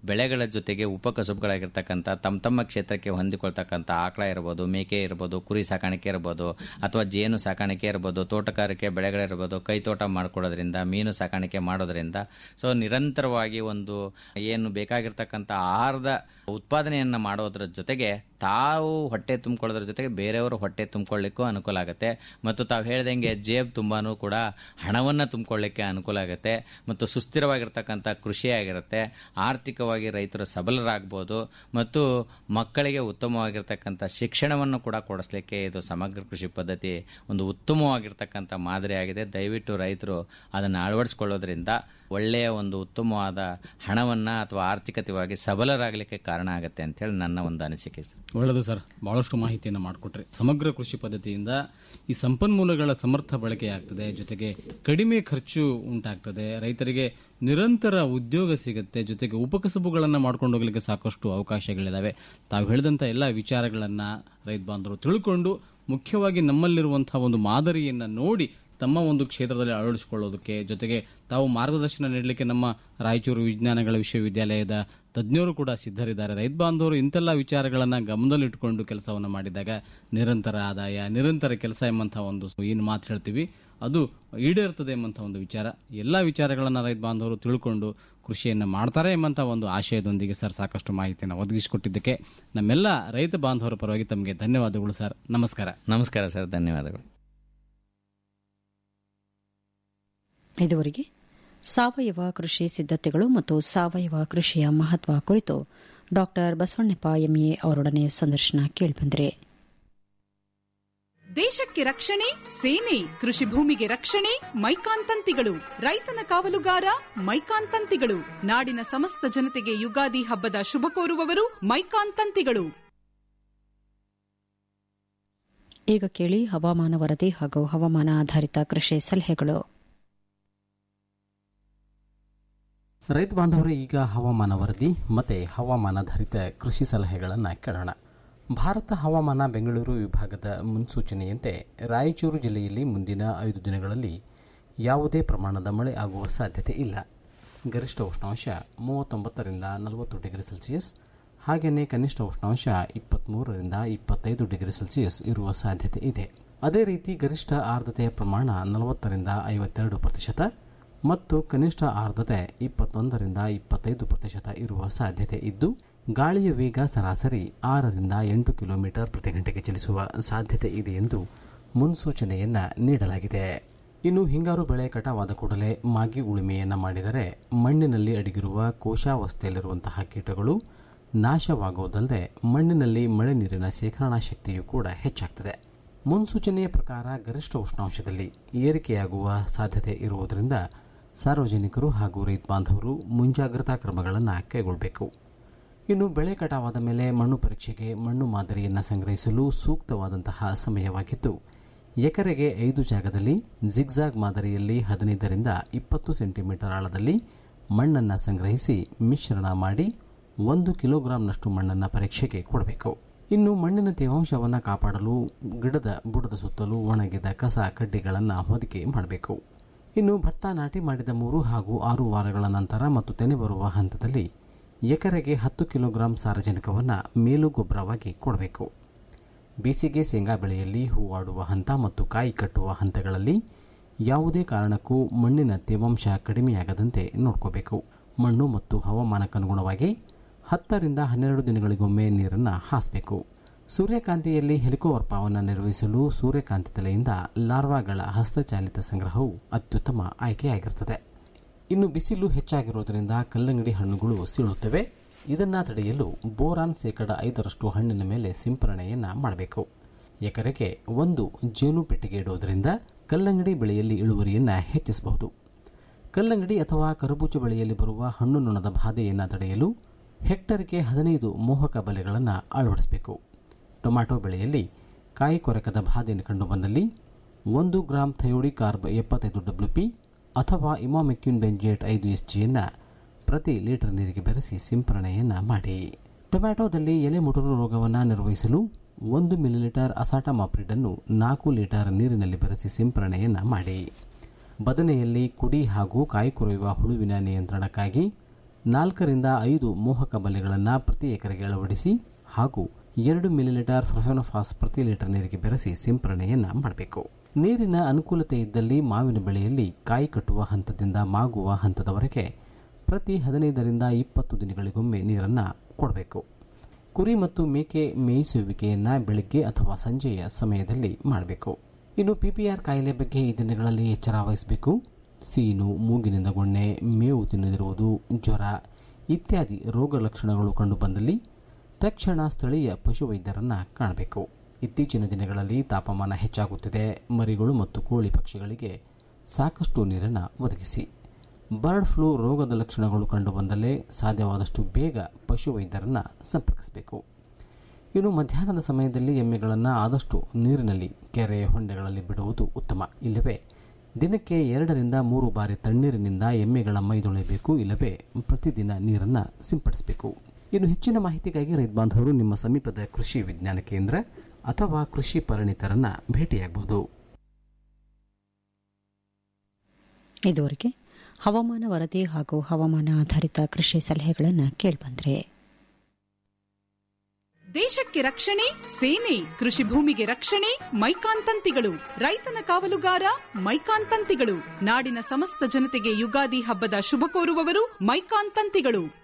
ಬೆಳೆಗಳ ಜೊತೆಗೆ ಉಪಕಸುಬುಗಳಾಗಿರ್ತಕ್ಕಂಥ ತಮ್ಮ ತಮ್ಮ ಕ್ಷೇತ್ರಕ್ಕೆ ಹೊಂದಿಕೊಳ್ತಕ್ಕಂಥ ಆಕಳ ಇರ್ಬೋದು ಮೇಕೆ ಇರ್ಬೋದು ಕುರಿ ಸಾಕಾಣಿಕೆ ಇರ್ಬೋದು ಅಥವಾ ಜೇನು ಸಾಕಾಣಿಕೆ ಇರ್ಬೋದು ತೋಟಗಾರಿಕೆ ಬೆಳೆಗಳಿರ್ಬೋದು ಕೈತೋಟ ಮಾಡ್ಕೊಳ್ಳೋದ್ರಿಂದ ಮೀನು ಸಾಕಾಣಿಕೆ ಮಾಡೋದ್ರಿಂದ ಸೊ ನಿರಂತರವಾಗಿ ಒಂದು ಏನು ಬೇಕಾಗಿರ್ತಕ್ಕಂಥ ಆಹಾರದ ಉತ್ಪಾದನೆಯನ್ನು ಮಾಡೋದ್ರ ಜೊತೆಗೆ ತಾವು ಹೊಟ್ಟೆ ತುಂಬಿಕೊಳ್ಳೋದ್ರ ಜೊತೆಗೆ ಬೇರೆಯವರು ಹೊಟ್ಟೆ ತುಂಬಿಕೊಳ್ಳಿಕ್ಕೂ ಅನುಕೂಲ ಆಗುತ್ತೆ ಮತ್ತು ತಾವು ಹೇಳ್ದಂಗೆ ಜೇಬ್ ತುಂಬಾನು ಕೂಡ ಹಣವನ್ನು ತುಂಬಿಕೊಳ್ಳಿಕ್ಕೆ ಅನುಕೂಲ ಆಗುತ್ತೆ ಮತ್ತು ಸುಸ್ಥಿರವಾಗಿರ್ತಕ್ಕಂಥ ಕೃಷಿ ಆಗಿರುತ್ತೆ ಆರ್ಥಿಕವಾಗಿ ರೈತರು ಸಬಲರಾಗ್ಬೋದು ಮತ್ತು ಮಕ್ಕಳಿಗೆ ಉತ್ತಮವಾಗಿರ್ತಕ್ಕಂಥ ಶಿಕ್ಷಣವನ್ನು ಕೂಡ ಕೊಡಿಸ್ಲಿಕ್ಕೆ ಇದು ಸಮಗ್ರ ಕೃಷಿ ಪದ್ಧತಿ ಒಂದು ಉತ್ತಮವಾಗಿರ್ತಕ್ಕಂಥ ಮಾದರಿಯಾಗಿದೆ ದಯವಿಟ್ಟು ರೈತರು ಅದನ್ನು ಅಳವಡಿಸ್ಕೊಳ್ಳೋದ್ರಿಂದ ಒಳ್ಳೆಯ ಒಂದು ಉತ್ತಮವಾದ ಹಣವನ್ನು ಅಥವಾ ಆರ್ಥಿಕತೆಯಾಗಿ ಸಬಲರಾಗಲಿಕ್ಕೆ ಕಾರಣ ಆಗುತ್ತೆ ಅಂತೇಳಿ ನನ್ನ ಒಂದು ಅನಿಸಿಕೆ ಸರ್ ಒಳ್ಳೆಯದು ಸರ್ ಬಹಳಷ್ಟು ಮಾಹಿತಿಯನ್ನು ಮಾಡಿಕೊಟ್ರಿ ಸಮಗ್ರ ಕೃಷಿ ಪದ್ಧತಿಯಿಂದ ಈ ಸಂಪನ್ಮೂಲಗಳ ಸಮರ್ಥ ಬಳಕೆ ಆಗ್ತದೆ ಜೊತೆಗೆ ಕಡಿಮೆ ಖರ್ಚು ಉಂಟಾಗ್ತದೆ ರೈತರಿಗೆ ನಿರಂತರ ಉದ್ಯೋಗ ಸಿಗುತ್ತೆ ಜೊತೆಗೆ ಉಪಕಸಬುಗಳನ್ನು ಮಾಡ್ಕೊಂಡು ಹೋಗ್ಲಿಕ್ಕೆ ಸಾಕಷ್ಟು ಅವಕಾಶಗಳಿದಾವೆ ತಾವು ಹೇಳಿದಂಥ ಎಲ್ಲ ವಿಚಾರಗಳನ್ನು ರೈತ ಬಾಂಧವರು ತಿಳ್ಕೊಂಡು ಮುಖ್ಯವಾಗಿ ನಮ್ಮಲ್ಲಿರುವಂತಹ ಒಂದು ಮಾದರಿಯನ್ನು ನೋಡಿ ತಮ್ಮ ಒಂದು ಕ್ಷೇತ್ರದಲ್ಲಿ ಅಳವಡಿಸಿಕೊಳ್ಳೋದಕ್ಕೆ ಜೊತೆಗೆ ತಾವು ಮಾರ್ಗದರ್ಶನ ನೀಡಲಿಕ್ಕೆ ನಮ್ಮ ರಾಯಚೂರು ವಿಜ್ಞಾನಗಳ ವಿಶ್ವವಿದ್ಯಾಲಯದ ತಜ್ಞರು ಕೂಡ ಸಿದ್ಧರಿದ್ದಾರೆ ರೈತ ಬಾಂಧವರು ಇಂತೆಲ್ಲ ವಿಚಾರಗಳನ್ನು ಗಮನದಲ್ಲಿಟ್ಟುಕೊಂಡು ಕೆಲಸವನ್ನು ಮಾಡಿದಾಗ ನಿರಂತರ ಆದಾಯ ನಿರಂತರ ಕೆಲಸ ಎಂಬಂಥ ಒಂದು ಏನು ಮಾತು ಹೇಳ್ತೀವಿ ಅದು ಈಡೇರ್ತದೆ ಎಂಬಂಥ ಒಂದು ವಿಚಾರ ಎಲ್ಲ ವಿಚಾರಗಳನ್ನು ರೈತ ಬಾಂಧವರು ತಿಳ್ಕೊಂಡು ಕೃಷಿಯನ್ನು ಮಾಡ್ತಾರೆ ಎಂಬಂಥ ಒಂದು ಆಶಯದೊಂದಿಗೆ ಸರ್ ಸಾಕಷ್ಟು ಮಾಹಿತಿಯನ್ನು ಒದಗಿಸಿಕೊಟ್ಟಿದ್ದಕ್ಕೆ ನಮ್ಮೆಲ್ಲ ರೈತ ಬಾಂಧವರ ಪರವಾಗಿ ತಮಗೆ ಧನ್ಯವಾದಗಳು ಸರ್ ನಮಸ್ಕಾರ ನಮಸ್ಕಾರ ಸರ್ ಧನ್ಯವಾದಗಳು ಇದುವರೆಗೆ ಸಾವಯವ ಕೃಷಿ ಸಿದ್ಧತೆಗಳು ಮತ್ತು ಸಾವಯವ ಕೃಷಿಯ ಮಹತ್ವ ಕುರಿತು ಡಾಕ್ಟರ್ ಬಸವಣ್ಣಪ್ಪ ಎಂಎ ಅವರೊಡನೆ ಸಂದರ್ಶನ ಕೇಳಿಬಂದರೆ ದೇಶಕ್ಕೆ ರಕ್ಷಣೆ ಸೇನೆ ಕೃಷಿ ಭೂಮಿಗೆ ರಕ್ಷಣೆ ಮೈಕಾನ್ ತಂತಿಗಳು ರೈತನ ಕಾವಲುಗಾರ ಮೈಕಾನ್ ತಂತಿಗಳು ನಾಡಿನ ಸಮಸ್ತ ಜನತೆಗೆ ಯುಗಾದಿ ಹಬ್ಬದ ಶುಭ ಕೋರುವವರು ಮೈಕಾನ್ ತಂತಿಗಳು ಈಗ ಕೇಳಿ ಹವಾಮಾನ ವರದಿ ಹಾಗೂ ಹವಾಮಾನ ಆಧಾರಿತ ಕೃಷಿ ಸಲಹೆಗಳು ರೈತ ಬಾಂಧವರೇ ಈಗ ಹವಾಮಾನ ವರದಿ ಮತ್ತು ಹವಾಮಾನಾಧಾರಿತ ಕೃಷಿ ಸಲಹೆಗಳನ್ನು ಕೇಳೋಣ ಭಾರತ ಹವಾಮಾನ ಬೆಂಗಳೂರು ವಿಭಾಗದ ಮುನ್ಸೂಚನೆಯಂತೆ ರಾಯಚೂರು ಜಿಲ್ಲೆಯಲ್ಲಿ ಮುಂದಿನ ಐದು ದಿನಗಳಲ್ಲಿ ಯಾವುದೇ ಪ್ರಮಾಣದ ಮಳೆ ಆಗುವ ಸಾಧ್ಯತೆ ಇಲ್ಲ ಗರಿಷ್ಠ ಉಷ್ಣಾಂಶ ಮೂವತ್ತೊಂಬತ್ತರಿಂದ ನಲವತ್ತು ಡಿಗ್ರಿ ಸೆಲ್ಸಿಯಸ್ ಹಾಗೆಯೇ ಕನಿಷ್ಠ ಉಷ್ಣಾಂಶ ಇಪ್ಪತ್ತ್ಮೂರರಿಂದ ಇಪ್ಪತ್ತೈದು ಡಿಗ್ರಿ ಸೆಲ್ಸಿಯಸ್ ಇರುವ ಸಾಧ್ಯತೆ ಇದೆ ಅದೇ ರೀತಿ ಗರಿಷ್ಠ ಆರ್ದ್ರತೆಯ ಪ್ರಮಾಣ ನಲವತ್ತರಿಂದ ಐವತ್ತೆರಡು ಪ್ರತಿಶತ ಮತ್ತು ಕನಿಷ್ಠ ಆರ್ದ್ರತೆ ಇಪ್ಪತ್ತೊಂದರಿಂದ ಇಪ್ಪತ್ತೈದು ಪ್ರತಿಶತ ಇರುವ ಸಾಧ್ಯತೆ ಇದ್ದು ಗಾಳಿಯ ವೇಗ ಸರಾಸರಿ ಆರರಿಂದ ಎಂಟು ಕಿಲೋಮೀಟರ್ ಪ್ರತಿ ಗಂಟೆಗೆ ಚಲಿಸುವ ಸಾಧ್ಯತೆ ಇದೆ ಎಂದು ಮುನ್ಸೂಚನೆಯನ್ನ ನೀಡಲಾಗಿದೆ ಇನ್ನು ಹಿಂಗಾರು ಬೆಳೆ ಕಟಾವಾದ ಕೂಡಲೇ ಮಾಗಿ ಉಳುಮೆಯನ್ನು ಮಾಡಿದರೆ ಮಣ್ಣಿನಲ್ಲಿ ಅಡಗಿರುವ ಕೋಶಾವಸ್ಥೆಯಲ್ಲಿರುವಂತಹ ಕೀಟಗಳು ನಾಶವಾಗುವುದಲ್ಲದೆ ಮಣ್ಣಿನಲ್ಲಿ ಮಳೆ ನೀರಿನ ಶೇಖರಣಾ ಶಕ್ತಿಯೂ ಕೂಡ ಹೆಚ್ಚಾಗ್ತದೆ ಮುನ್ಸೂಚನೆಯ ಪ್ರಕಾರ ಗರಿಷ್ಠ ಉಷ್ಣಾಂಶದಲ್ಲಿ ಏರಿಕೆಯಾಗುವ ಸಾಧ್ಯತೆ ಇರುವುದರಿಂದ ಸಾರ್ವಜನಿಕರು ಹಾಗೂ ರೈತ ಬಾಂಧವರು ಮುಂಜಾಗ್ರತಾ ಕ್ರಮಗಳನ್ನು ಕೈಗೊಳ್ಳಬೇಕು ಇನ್ನು ಬೆಳೆ ಕಟಾವಾದ ಮೇಲೆ ಮಣ್ಣು ಪರೀಕ್ಷೆಗೆ ಮಣ್ಣು ಮಾದರಿಯನ್ನು ಸಂಗ್ರಹಿಸಲು ಸೂಕ್ತವಾದಂತಹ ಸಮಯವಾಗಿದ್ದು ಎಕರೆಗೆ ಐದು ಜಾಗದಲ್ಲಿ ಜಿಗ್ಜಾಗ್ ಮಾದರಿಯಲ್ಲಿ ಹದಿನೈದರಿಂದ ಇಪ್ಪತ್ತು ಸೆಂಟಿಮೀಟರ್ ಆಳದಲ್ಲಿ ಮಣ್ಣನ್ನು ಸಂಗ್ರಹಿಸಿ ಮಿಶ್ರಣ ಮಾಡಿ ಒಂದು ಕಿಲೋಗ್ರಾಂನಷ್ಟು ಮಣ್ಣನ್ನು ಪರೀಕ್ಷೆಗೆ ಕೊಡಬೇಕು ಇನ್ನು ಮಣ್ಣಿನ ತೇವಾಂಶವನ್ನು ಕಾಪಾಡಲು ಗಿಡದ ಬುಡದ ಸುತ್ತಲೂ ಒಣಗಿದ ಕಸ ಕಡ್ಡಿಗಳನ್ನು ಹೊದಿಕೆ ಮಾಡಬೇಕು ಇನ್ನು ಭತ್ತ ನಾಟಿ ಮಾಡಿದ ಮೂರು ಹಾಗೂ ಆರು ವಾರಗಳ ನಂತರ ಮತ್ತು ತೆನೆ ಬರುವ ಹಂತದಲ್ಲಿ ಎಕರೆಗೆ ಹತ್ತು ಕಿಲೋಗ್ರಾಂ ಸಾರಜನಕವನ್ನು ಮೇಲು ಗೊಬ್ಬರವಾಗಿ ಕೊಡಬೇಕು ಬೇಸಿಗೆ ಶೇಂಗಾ ಬೆಳೆಯಲ್ಲಿ ಹೂವಾಡುವ ಹಂತ ಮತ್ತು ಕಾಯಿ ಕಟ್ಟುವ ಹಂತಗಳಲ್ಲಿ ಯಾವುದೇ ಕಾರಣಕ್ಕೂ ಮಣ್ಣಿನ ತೇವಾಂಶ ಕಡಿಮೆಯಾಗದಂತೆ ನೋಡ್ಕೋಬೇಕು ಮಣ್ಣು ಮತ್ತು ಹವಾಮಾನಕ್ಕನುಗುಣವಾಗಿ ಹತ್ತರಿಂದ ಹನ್ನೆರಡು ದಿನಗಳಿಗೊಮ್ಮೆ ನೀರನ್ನು ಹಾಸಬೇಕು ಸೂರ್ಯಕಾಂತಿಯಲ್ಲಿ ಹೆಲಿಕೋವರ್ಪವನ್ನು ನಿರ್ವಹಿಸಲು ಸೂರ್ಯಕಾಂತಿ ತಲೆಯಿಂದ ಲಾರ್ವಾಗಳ ಹಸ್ತಚಾಲಿತ ಸಂಗ್ರಹವು ಅತ್ಯುತ್ತಮ ಆಯ್ಕೆಯಾಗಿರುತ್ತದೆ ಇನ್ನು ಬಿಸಿಲು ಹೆಚ್ಚಾಗಿರುವುದರಿಂದ ಕಲ್ಲಂಗಡಿ ಹಣ್ಣುಗಳು ಸೀಳುತ್ತವೆ ಇದನ್ನು ತಡೆಯಲು ಬೋರಾನ್ ಶೇಕಡ ಐದರಷ್ಟು ಹಣ್ಣಿನ ಮೇಲೆ ಸಿಂಪರಣೆಯನ್ನು ಮಾಡಬೇಕು ಎಕರೆಗೆ ಒಂದು ಜೇನು ಪೆಟ್ಟಿಗೆ ಇಡುವುದರಿಂದ ಕಲ್ಲಂಗಡಿ ಬೆಳೆಯಲ್ಲಿ ಇಳುವರಿಯನ್ನು ಹೆಚ್ಚಿಸಬಹುದು ಕಲ್ಲಂಗಡಿ ಅಥವಾ ಕರಬೂಜ ಬೆಳೆಯಲ್ಲಿ ಬರುವ ಹಣ್ಣು ನೊಣದ ಬಾಧೆಯನ್ನು ತಡೆಯಲು ಹೆಕ್ಟರ್ಗೆ ಹದಿನೈದು ಮೋಹಕ ಬಲೆಗಳನ್ನು ಅಳವಡಿಸಬೇಕು ಟೊಮ್ಯಾಟೊ ಬೆಳೆಯಲ್ಲಿ ಕಾಯಿ ಕೊರಕದ ಬಾಧೆಯನ್ನು ಕಂಡುಬಂದಲ್ಲಿ ಒಂದು ಗ್ರಾಂ ಥಯೋಡಿ ಕಾರ್ಬ್ ಎಪ್ಪತ್ತೈದು ಡಬ್ಲ್ಯೂ ಪಿ ಅಥವಾ ಇಮಾಮೆಕ್ಯೂನ್ ಬೆಂಜೇಟ್ ಐದು ಎಸ್ ಜಿಯನ್ನು ಪ್ರತಿ ಲೀಟರ್ ನೀರಿಗೆ ಬೆರೆಸಿ ಸಿಂಪರಣೆಯನ್ನು ಮಾಡಿ ಟೊಮ್ಯಾಟೊದಲ್ಲಿ ಎಲೆ ಮುಟುರು ರೋಗವನ್ನು ನಿರ್ವಹಿಸಲು ಒಂದು ಮಿಲಿಲೀಟರ್ ಅಸಾಟಮಾಪ್ರಿಡನ್ನು ನಾಲ್ಕು ಲೀಟರ್ ನೀರಿನಲ್ಲಿ ಬೆರೆಸಿ ಸಿಂಪರಣೆಯನ್ನು ಮಾಡಿ ಬದನೆಯಲ್ಲಿ ಕುಡಿ ಹಾಗೂ ಕಾಯಿ ಕೊರೆಯುವ ಹುಳುವಿನ ನಿಯಂತ್ರಣಕ್ಕಾಗಿ ನಾಲ್ಕರಿಂದ ಐದು ಮೋಹಕ ಬಲೆಗಳನ್ನು ಪ್ರತಿ ಎಕರೆಗೆ ಅಳವಡಿಸಿ ಹಾಗೂ ಎರಡು ಮಿಲಿಲೀಟರ್ ಫ್ರಫೆನೋಫಾಸ್ ಪ್ರತಿ ಲೀಟರ್ ನೀರಿಗೆ ಬೆರೆಸಿ ಸಿಂಪರಣೆಯನ್ನು ಮಾಡಬೇಕು ನೀರಿನ ಅನುಕೂಲತೆ ಇದ್ದಲ್ಲಿ ಮಾವಿನ ಬೆಳೆಯಲ್ಲಿ ಕಾಯಿ ಕಟ್ಟುವ ಹಂತದಿಂದ ಮಾಗುವ ಹಂತದವರೆಗೆ ಪ್ರತಿ ಹದಿನೈದರಿಂದ ಇಪ್ಪತ್ತು ದಿನಗಳಿಗೊಮ್ಮೆ ನೀರನ್ನು ಕೊಡಬೇಕು ಕುರಿ ಮತ್ತು ಮೇಕೆ ಮೇಯಿಸುವಿಕೆಯನ್ನು ಬೆಳಿಗ್ಗೆ ಅಥವಾ ಸಂಜೆಯ ಸಮಯದಲ್ಲಿ ಮಾಡಬೇಕು ಇನ್ನು ಪಿಪಿಆರ್ ಕಾಯಿಲೆ ಬಗ್ಗೆ ಈ ದಿನಗಳಲ್ಲಿ ಎಚ್ಚರ ವಹಿಸಬೇಕು ಸೀನು ಮೂಗಿನಿಂದ ಗೊಣ್ಣೆ ಮೇವು ತಿನ್ನದಿರುವುದು ಜ್ವರ ಇತ್ಯಾದಿ ರೋಗ ಲಕ್ಷಣಗಳು ಕಂಡುಬಂದಲ್ಲಿ ತಕ್ಷಣ ಸ್ಥಳೀಯ ಪಶುವೈದ್ಯರನ್ನು ಕಾಣಬೇಕು ಇತ್ತೀಚಿನ ದಿನಗಳಲ್ಲಿ ತಾಪಮಾನ ಹೆಚ್ಚಾಗುತ್ತಿದೆ ಮರಿಗಳು ಮತ್ತು ಕೋಳಿ ಪಕ್ಷಿಗಳಿಗೆ ಸಾಕಷ್ಟು ನೀರನ್ನು ಒದಗಿಸಿ ಬರ್ಡ್ ಫ್ಲೂ ರೋಗದ ಲಕ್ಷಣಗಳು ಕಂಡುಬಂದಲ್ಲೇ ಸಾಧ್ಯವಾದಷ್ಟು ಬೇಗ ಪಶುವೈದ್ಯರನ್ನು ಸಂಪರ್ಕಿಸಬೇಕು ಇನ್ನು ಮಧ್ಯಾಹ್ನದ ಸಮಯದಲ್ಲಿ ಎಮ್ಮೆಗಳನ್ನು ಆದಷ್ಟು ನೀರಿನಲ್ಲಿ ಕೆರೆ ಹೊಂಡೆಗಳಲ್ಲಿ ಬಿಡುವುದು ಉತ್ತಮ ಇಲ್ಲವೇ ದಿನಕ್ಕೆ ಎರಡರಿಂದ ಮೂರು ಬಾರಿ ತಣ್ಣೀರಿನಿಂದ ಎಮ್ಮೆಗಳ ಮೈ ತೊಳೆಯಬೇಕು ಇಲ್ಲವೇ ಪ್ರತಿದಿನ ನೀರನ್ನು ಸಿಂಪಡಿಸಬೇಕು ಇನ್ನು ಹೆಚ್ಚಿನ ಮಾಹಿತಿಗಾಗಿ ರೈತ ಬಾಂಧವರು ನಿಮ್ಮ ಸಮೀಪದ ಕೃಷಿ ವಿಜ್ಞಾನ ಕೇಂದ್ರ ಅಥವಾ ಕೃಷಿ ಪರಿಣಿತರನ್ನ ಭೇಟಿಯಾಗಬಹುದು ಇದುವರೆಗೆ ಹವಾಮಾನ ವರದಿ ಹಾಗೂ ಹವಾಮಾನ ಆಧಾರಿತ ಕೃಷಿ ಸಲಹೆಗಳನ್ನು ಕೇಳಿಬಂದ್ರೆ ದೇಶಕ್ಕೆ ರಕ್ಷಣೆ ಸೇನೆ ಕೃಷಿ ಭೂಮಿಗೆ ರಕ್ಷಣೆ ಮೈಕಾನ್ ತಂತಿಗಳು ರೈತನ ಕಾವಲುಗಾರ ಮೈಕಾನ್ ತಂತಿಗಳು ನಾಡಿನ ಸಮಸ್ತ ಜನತೆಗೆ ಯುಗಾದಿ ಹಬ್ಬದ ಶುಭ ಕೋರುವವರು ಮೈಕಾನ್ ತಂತಿಗಳು